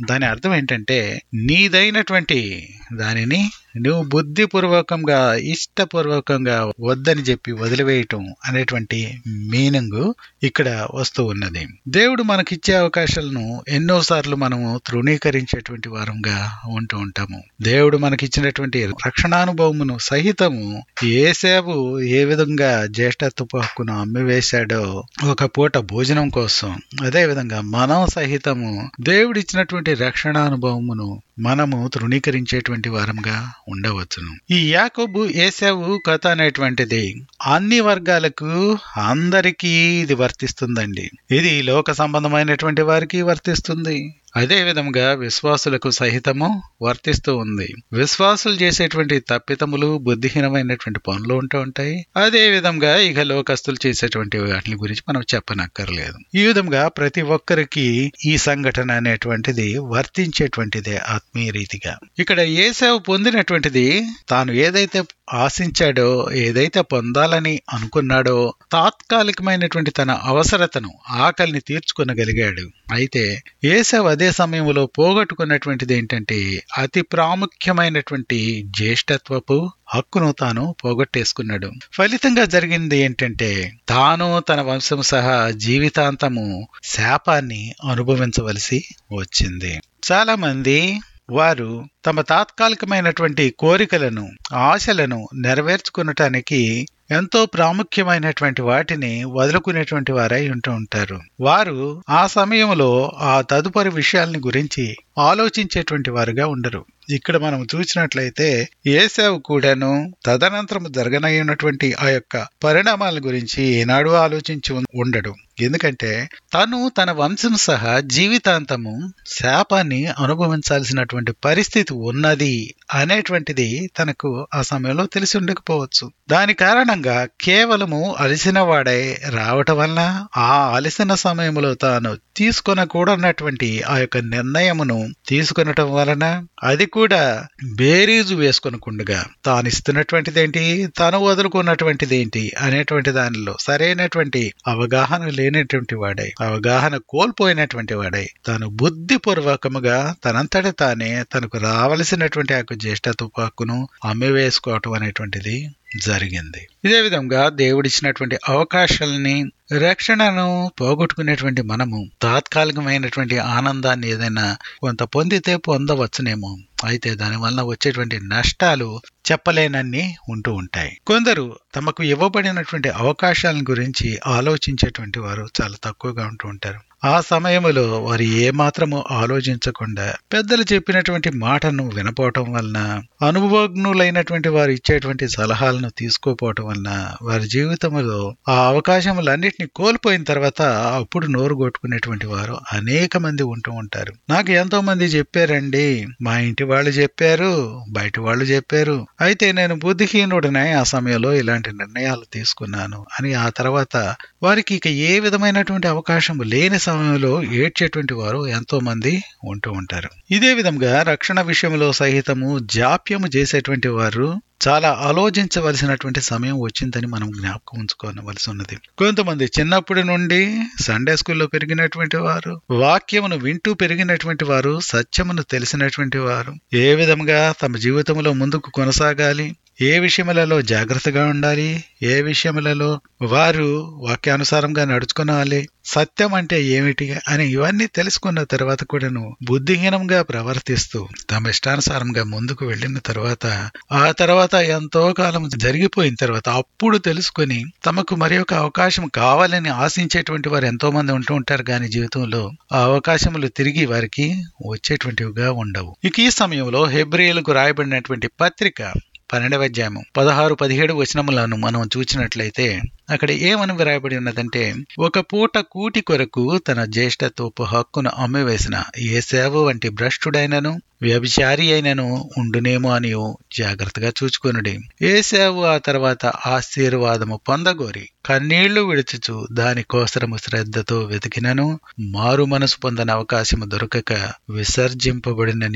దాని అర్థం ఏంటంటే నీదైనటువంటి దానిని నువ్వు బుద్ధిపూర్వకంగా ఇష్టపూర్వకంగా వద్దని చెప్పి వదిలివేయటం అనేటువంటి మీనింగ్ ఇక్కడ వస్తూ ఉన్నది దేవుడు మనకిచ్చే అవకాశాలను ఎన్నోసార్లు మనము తృణీకరించేటువంటి వారంగా ఉంటూ ఉంటాము దేవుడు మనకిచ్చినటువంటి రక్షణానుభవమును సహితము ఏసేపు ఏ విధంగా జ్యేష్ఠత్వపు హక్కును అమ్మివేశాడో ఒక పూట భోజనం కోసం అదే విధంగా మనం సహితము దేవుడిచ్చినటువంటి రక్షణానుభవమును మనము తృణీకరించేటువంటి వారంగా ఉండవచ్చును ఈ యాకోబు ఏసావు కథ అనేటువంటిది అన్ని వర్గాలకు అందరికీ ఇది వర్తిస్తుందండి ఇది లోక సంబంధమైనటువంటి వారికి వర్తిస్తుంది అదే విధంగా విశ్వాసులకు సహితము వర్తిస్తూ ఉంది విశ్వాసులు చేసేటువంటి తప్పితములు బుద్ధిహీనమైనటువంటి పనులు ఉంటూ ఉంటాయి అదే విధంగా ఇక లోకస్తులు చేసేటువంటి వాటి గురించి మనం చెప్పనక్కర్లేదు ఈ విధంగా ప్రతి ఒక్కరికి ఈ సంఘటన అనేటువంటిది వర్తించేటువంటిదే ఆత్మీయ రీతిగా ఇక్కడ ఏసావు పొందినటువంటిది తాను ఏదైతే ఆశించాడో ఏదైతే పొందాలని అనుకున్నాడో తాత్కాలికమైనటువంటి తన అవసరతను ఆకలిని తీర్చుకొనగలిగాడు అయితే ఏసావు అదే సమయంలో పోగొట్టుకున్నటువంటిది ఏంటంటే అతి ప్రాముఖ్యమైనటువంటి జ్యేష్ఠత్వపు హక్కును తాను పోగొట్టేసుకున్నాడు ఫలితంగా జరిగింది ఏంటంటే తాను తన వంశం సహా జీవితాంతము శాపాన్ని అనుభవించవలసి వచ్చింది చాలా మంది వారు తమ తాత్కాలికమైనటువంటి కోరికలను ఆశలను నెరవేర్చుకునటానికి ఎంతో ప్రాముఖ్యమైనటువంటి వాటిని వదులుకునేటువంటి వారై ఉంటూ ఉంటారు వారు ఆ సమయంలో ఆ తదుపరి విషయాలని గురించి ఆలోచించేటువంటి వారుగా ఉండరు ఇక్కడ మనం చూసినట్లయితే ఏసావు కూడాను తదనంతరం జరగనయ్యున్నటువంటి ఆ యొక్క పరిణామాల గురించి ఏనాడు ఆలోచించి ఉం- ఉండడు ఎందుకంటే తను తన వంశం సహా జీవితాంతము శాపాన్ని అనుభవించాల్సినటువంటి పరిస్థితి ఉన్నది అనేటువంటిది తనకు ఆ సమయంలో తెలిసి ఉండకపోవచ్చు దాని కారణంగా కేవలము అలసిన వాడై రావటం వలన ఆ అలసిన సమయంలో తాను తీసుకొనకూడనటువంటి ఆ యొక్క నిర్ణయమును తీసుకొనటం వలన అది కూడా బేరీజు వేసుకొనకుండగా తాను ఇస్తున్నటువంటిది ఏంటి తాను వదులుకున్నటువంటిది ఏంటి అనేటువంటి దానిలో సరైనటువంటి అవగాహన లేనటువంటి వాడై అవగాహన కోల్పోయినటువంటి వాడై తాను బుద్ధిపూర్వకముగా తనంతట తానే తనకు రావలసినటువంటి ఆ యొక్క జ్యేష్ఠత్వపు హక్కును అమ్మివేసుకోవటం అనేటువంటిది జరిగింది ఇదే విధంగా దేవుడిచ్చినటువంటి అవకాశాలని రక్షణను పోగొట్టుకునేటువంటి మనము తాత్కాలికమైనటువంటి ఆనందాన్ని ఏదైనా కొంత పొందితే పొందవచ్చునేమో అయితే దాని వలన వచ్చేటువంటి నష్టాలు చెప్పలేనన్ని ఉంటూ ఉంటాయి కొందరు తమకు ఇవ్వబడినటువంటి అవకాశాల గురించి ఆలోచించేటువంటి వారు చాలా తక్కువగా ఉంటూ ఉంటారు ఆ సమయంలో వారు ఏమాత్రము ఆలోచించకుండా పెద్దలు చెప్పినటువంటి మాటను వినపోవటం వలన అనుభవజ్ఞులైనటువంటి వారు ఇచ్చేటువంటి సలహాలను తీసుకోపోవటం వలన వారి జీవితంలో ఆ అవకాశములన్నిటిని కోల్పోయిన తర్వాత అప్పుడు నోరు కొట్టుకునేటువంటి వారు అనేక మంది ఉంటూ ఉంటారు నాకు ఎంతో మంది చెప్పారండి మా ఇంటి వాళ్ళు చెప్పారు బయట వాళ్ళు చెప్పారు అయితే నేను బుద్ధిహీనుడనే ఆ సమయంలో ఇలాంటి నిర్ణయాలు తీసుకున్నాను అని ఆ తర్వాత వారికి ఇక ఏ విధమైనటువంటి అవకాశం లేని సమయంలో ఏడ్చేటువంటి వారు ఎంతో మంది ఉంటూ ఉంటారు ఇదే విధంగా రక్షణ విషయంలో సహితము జాప్యము చేసేటువంటి వారు చాలా ఆలోచించవలసినటువంటి సమయం వచ్చిందని మనం జ్ఞాపకం ఉంచుకోవలసి ఉన్నది కొంతమంది చిన్నప్పటి నుండి సండే స్కూల్లో పెరిగినటువంటి వారు వాక్యమును వింటూ పెరిగినటువంటి వారు సత్యమును తెలిసినటువంటి వారు ఏ విధంగా తమ జీవితంలో ముందుకు కొనసాగాలి ఏ విషయములలో జాగ్రత్తగా ఉండాలి ఏ విషయములలో వారు వాక్యానుసారంగా నడుచుకోవాలి సత్యం అంటే ఏమిటి అని ఇవన్నీ తెలుసుకున్న తర్వాత కూడాను బుద్ధిహీనంగా ప్రవర్తిస్తూ తమ ఇష్టానుసారంగా ముందుకు వెళ్ళిన తర్వాత ఆ తర్వాత ఎంతో కాలం జరిగిపోయిన తర్వాత అప్పుడు తెలుసుకొని తమకు మరి ఒక అవకాశం కావాలని ఆశించేటువంటి వారు ఎంతో మంది ఉంటూ ఉంటారు కానీ జీవితంలో ఆ అవకాశములు తిరిగి వారికి వచ్చేటువంటివిగా ఉండవు ఇక ఈ సమయంలో హెబ్రియులకు రాయబడినటువంటి పత్రిక పన్నెండవ అధ్యాయము పదహారు పదిహేడు వచనములను మనం చూసినట్లయితే అక్కడ ఏమని వ్రాయబడి ఉన్నదంటే ఒక పూట కూటి కొరకు తన జ్యేష్ఠత్వపు హక్కును అమ్మివేసిన ఏ సేవ వంటి భ్రష్టుడైనను వ్యభిచారి అయినను ఉండునేమో అని జాగ్రత్తగా చూచుకొనుడి ఏ సేవ ఆ తర్వాత ఆశీర్వాదము పొందగోరి కన్నీళ్లు విడుచుచు దాని కోసరము శ్రద్ధతో వెతికినను మారు మనసు పొందని అవకాశము దొరకక విసర్జింపబడినని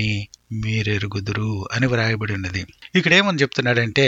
మీరెరుగుదురు అని వ్రాయబడి ఉన్నది ఇక్కడ ఏమని చెప్తున్నాడంటే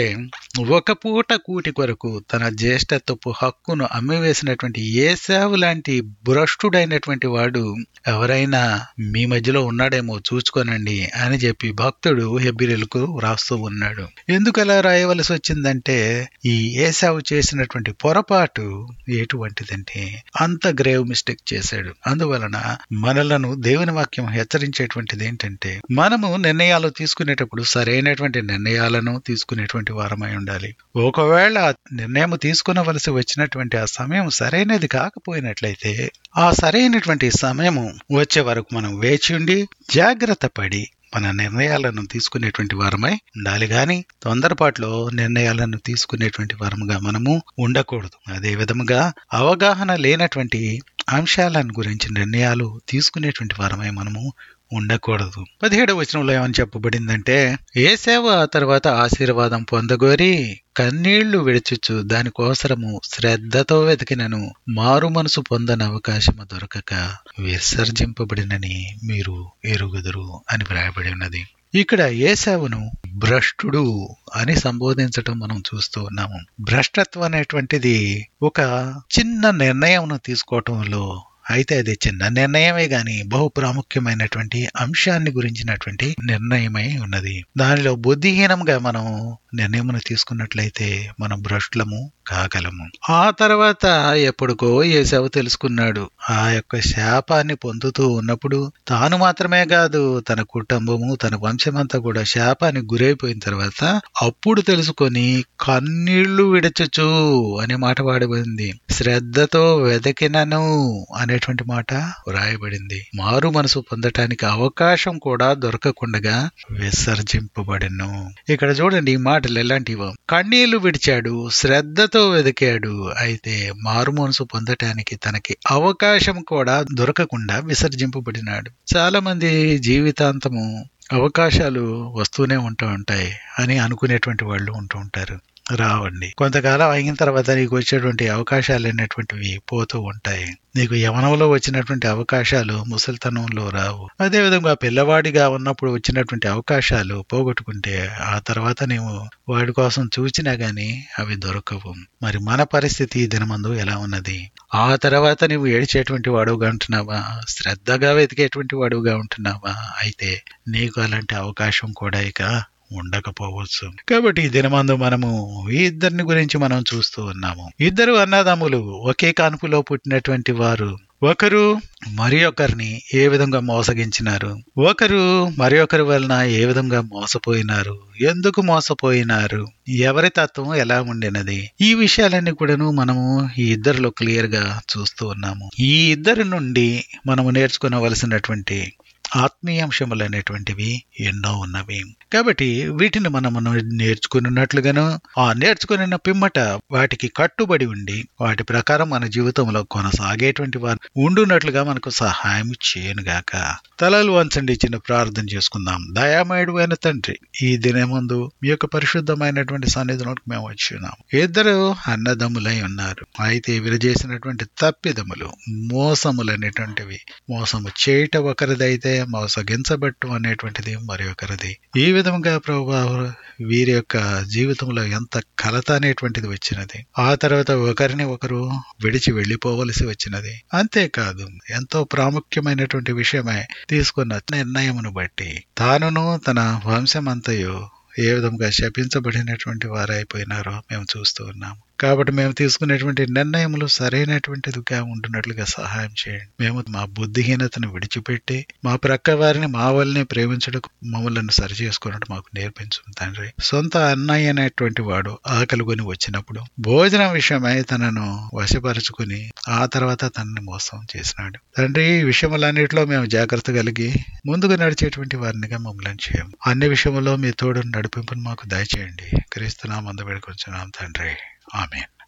ఒక పూట కూటి కొరకు తన జ్యేష్ఠత్వపు హక్కును అమ్మివేసినటువంటి ఏసావు లాంటి భ్రష్టుడైనటువంటి వాడు ఎవరైనా మీ మధ్యలో ఉన్నాడేమో చూసుకోనండి అని చెప్పి భక్తుడు హెబ్బిరెలకు రాస్తూ ఉన్నాడు ఎందుకు అలా రాయవలసి వచ్చిందంటే ఈ ఏసావు చేసినటువంటి పొరపాటు ఎటువంటిదంటే అంత గ్రేవ్ మిస్టేక్ చేశాడు అందువలన మనలను దేవుని వాక్యం హెచ్చరించేటువంటిది ఏంటంటే మనము నిర్ణయాలు తీసుకునేటప్పుడు సరైనటువంటి నిర్ణయాలను తీసుకునేటువంటి వారమై ఉండాలి ఒకవేళ ఆ నిర్ణయం తీసుకునవలసి వచ్చినటువంటి ఆ సమయం సరైనది కాకపోయినట్లయితే ఆ సరైనటువంటి సమయము వచ్చే వరకు మనం వేచి ఉండి జాగ్రత్త పడి మన నిర్ణయాలను తీసుకునేటువంటి వారమై ఉండాలి గాని తొందరపాటులో నిర్ణయాలను తీసుకునేటువంటి వారముగా మనము ఉండకూడదు అదే విధముగా అవగాహన లేనటువంటి అంశాలను గురించి నిర్ణయాలు తీసుకునేటువంటి వారమై మనము ఉండకూడదు పదిహేడవ వచనంలో ఏమని చెప్పబడిందంటే ఏ సేవ ఆ తర్వాత ఆశీర్వాదం పొందగోరి కన్నీళ్లు విడిచుచు దానికోసరము శ్రద్ధతో వెతికినను మారు మనసు పొందని అవకాశము దొరకక విసర్జింపబడినని మీరు ఎరుగుదురు అని వ్రాయబడి ఉన్నది ఇక్కడ ఏసావును భ్రష్టుడు అని సంబోధించటం మనం చూస్తూ ఉన్నాము భ్రష్టత్వం అనేటువంటిది ఒక చిన్న నిర్ణయం తీసుకోవటంలో అయితే అది చిన్న నిర్ణయమే గాని బహు ప్రాముఖ్యమైనటువంటి అంశాన్ని గురించినటువంటి నిర్ణయమై ఉన్నది దానిలో బుద్ధిహీనంగా మనం నిర్ణయమును తీసుకున్నట్లయితే మనం భ్రష్టులము కాగలము ఆ తర్వాత ఎప్పుడుకో ఏసావు తెలుసుకున్నాడు ఆ యొక్క శాపాన్ని పొందుతూ ఉన్నప్పుడు తాను మాత్రమే కాదు తన కుటుంబము తన వంశమంతా కూడా శాపానికి గురైపోయిన తర్వాత అప్పుడు తెలుసుకొని కన్నీళ్లు విడచచ్చు అనే మాట వాడబడింది శ్రద్ధతో వెదకినను అనేటువంటి మాట వ్రాయబడింది మారు మనసు పొందటానికి అవకాశం కూడా దొరకకుండగా విసర్జింపబడెను ఇక్కడ చూడండి ఈ మాటలు ఎలాంటివో కన్నీళ్లు విడిచాడు శ్రద్ధతో వెదికాడు అయితే మారు మనసు పొందటానికి తనకి అవకాశం కూడా దొరకకుండా విసర్జింపబడినాడు చాలా మంది జీవితాంతము అవకాశాలు వస్తూనే ఉంటూ ఉంటాయి అని అనుకునేటువంటి వాళ్ళు ఉంటూ ఉంటారు రావండి కొంతకాలం అయిన తర్వాత నీకు వచ్చేటువంటి అవకాశాలు అనేటువంటివి పోతూ ఉంటాయి నీకు యవనంలో వచ్చినటువంటి అవకాశాలు ముసలితనంలో రావు అదేవిధంగా పిల్లవాడిగా ఉన్నప్పుడు వచ్చినటువంటి అవకాశాలు పోగొట్టుకుంటే ఆ తర్వాత నీవు వాడి కోసం చూచినా గాని అవి దొరకవు మరి మన పరిస్థితి ఈ దినమందు ఎలా ఉన్నది ఆ తర్వాత నీవు ఏడ్చేటువంటి వాడుగా ఉంటున్నావా శ్రద్ధగా వెతికేటువంటి వాడుగా ఉంటున్నావా అయితే నీకు అలాంటి అవకాశం కూడా ఇక ఉండకపోవచ్చు కాబట్టి ఈ దినమందు మనము ఈ ఇద్దరిని గురించి మనం చూస్తూ ఉన్నాము ఇద్దరు అన్నదమ్ములు ఒకే కాన్పులో పుట్టినటువంటి వారు ఒకరు మరి ఒకరిని ఏ విధంగా మోసగించినారు ఒకరు మరి ఒకరి వలన ఏ విధంగా మోసపోయినారు ఎందుకు మోసపోయినారు ఎవరి తత్వం ఎలా ఉండినది ఈ విషయాలన్నీ కూడాను మనము ఈ ఇద్దరిలో క్లియర్ గా చూస్తూ ఉన్నాము ఈ ఇద్దరి నుండి మనము నేర్చుకోవలసినటువంటి ఆత్మీయాంశములు అనేటువంటివి ఎన్నో ఉన్నవి కాబట్టి వీటిని మనము నేర్చుకున్నట్లుగాను ఆ నేర్చుకున్న పిమ్మట వాటికి కట్టుబడి ఉండి వాటి ప్రకారం మన జీవితంలో కొనసాగేటువంటి వారు ఉండున్నట్లుగా మనకు సహాయం చేయనుగాక తలలు వంచండి చిన్న ప్రార్థన చేసుకుందాం దయామయుడు అయిన తండ్రి ఈ దినముందు మీ యొక్క పరిశుద్ధమైనటువంటి సన్నిధిలోకి మేము వచ్చి ఉన్నాం ఇద్దరు అన్నదమ్ములై ఉన్నారు అయితే వీరు చేసినటువంటి తప్పిదములు మోసములు అనేటువంటివి మోసము చేయట ఒకరిదైతే మోసగించబట్టు అనేటువంటిది మరి ఒకరిది ఈ విధంగా ప్రభు వీరి యొక్క జీవితంలో ఎంత కలత అనేటువంటిది వచ్చినది ఆ తర్వాత ఒకరిని ఒకరు విడిచి వెళ్లిపోవలసి వచ్చినది అంతేకాదు ఎంతో ప్రాముఖ్యమైనటువంటి విషయమే తీసుకున్న నిర్ణయమును బట్టి తానును తన వంశమంతయు ఏ విధంగా శపించబడినటువంటి వారైపోయినారో మేము చూస్తూ ఉన్నాము కాబట్టి మేము తీసుకునేటువంటి నిర్ణయములు సరైనటువంటిదిగా ఉంటున్నట్లుగా సహాయం చేయండి మేము మా బుద్ధిహీనతను విడిచిపెట్టి మా ప్రక్క వారిని మా వల్లనే ప్రేమించడం మమ్మల్ని సరి చేసుకున్నట్టు మాకు నేర్పించు తండ్రి సొంత అన్నయ్య అనేటువంటి వాడు ఆకలికొని వచ్చినప్పుడు భోజనం విషయమై తనను వశపరుచుకుని ఆ తర్వాత తనని మోసం చేసినాడు తండ్రి ఈ విషయములన్నిటిలో మేము జాగ్రత్త కలిగి ముందుకు నడిచేటువంటి వారినిగా మమ్మల్ని చేయం అన్ని విషయంలో మీ తోడు నడిపింపును మాకు దయచేయండి క్రీస్తునామందు వేడుకొచ్చున్నాం తండ్రి ఆమె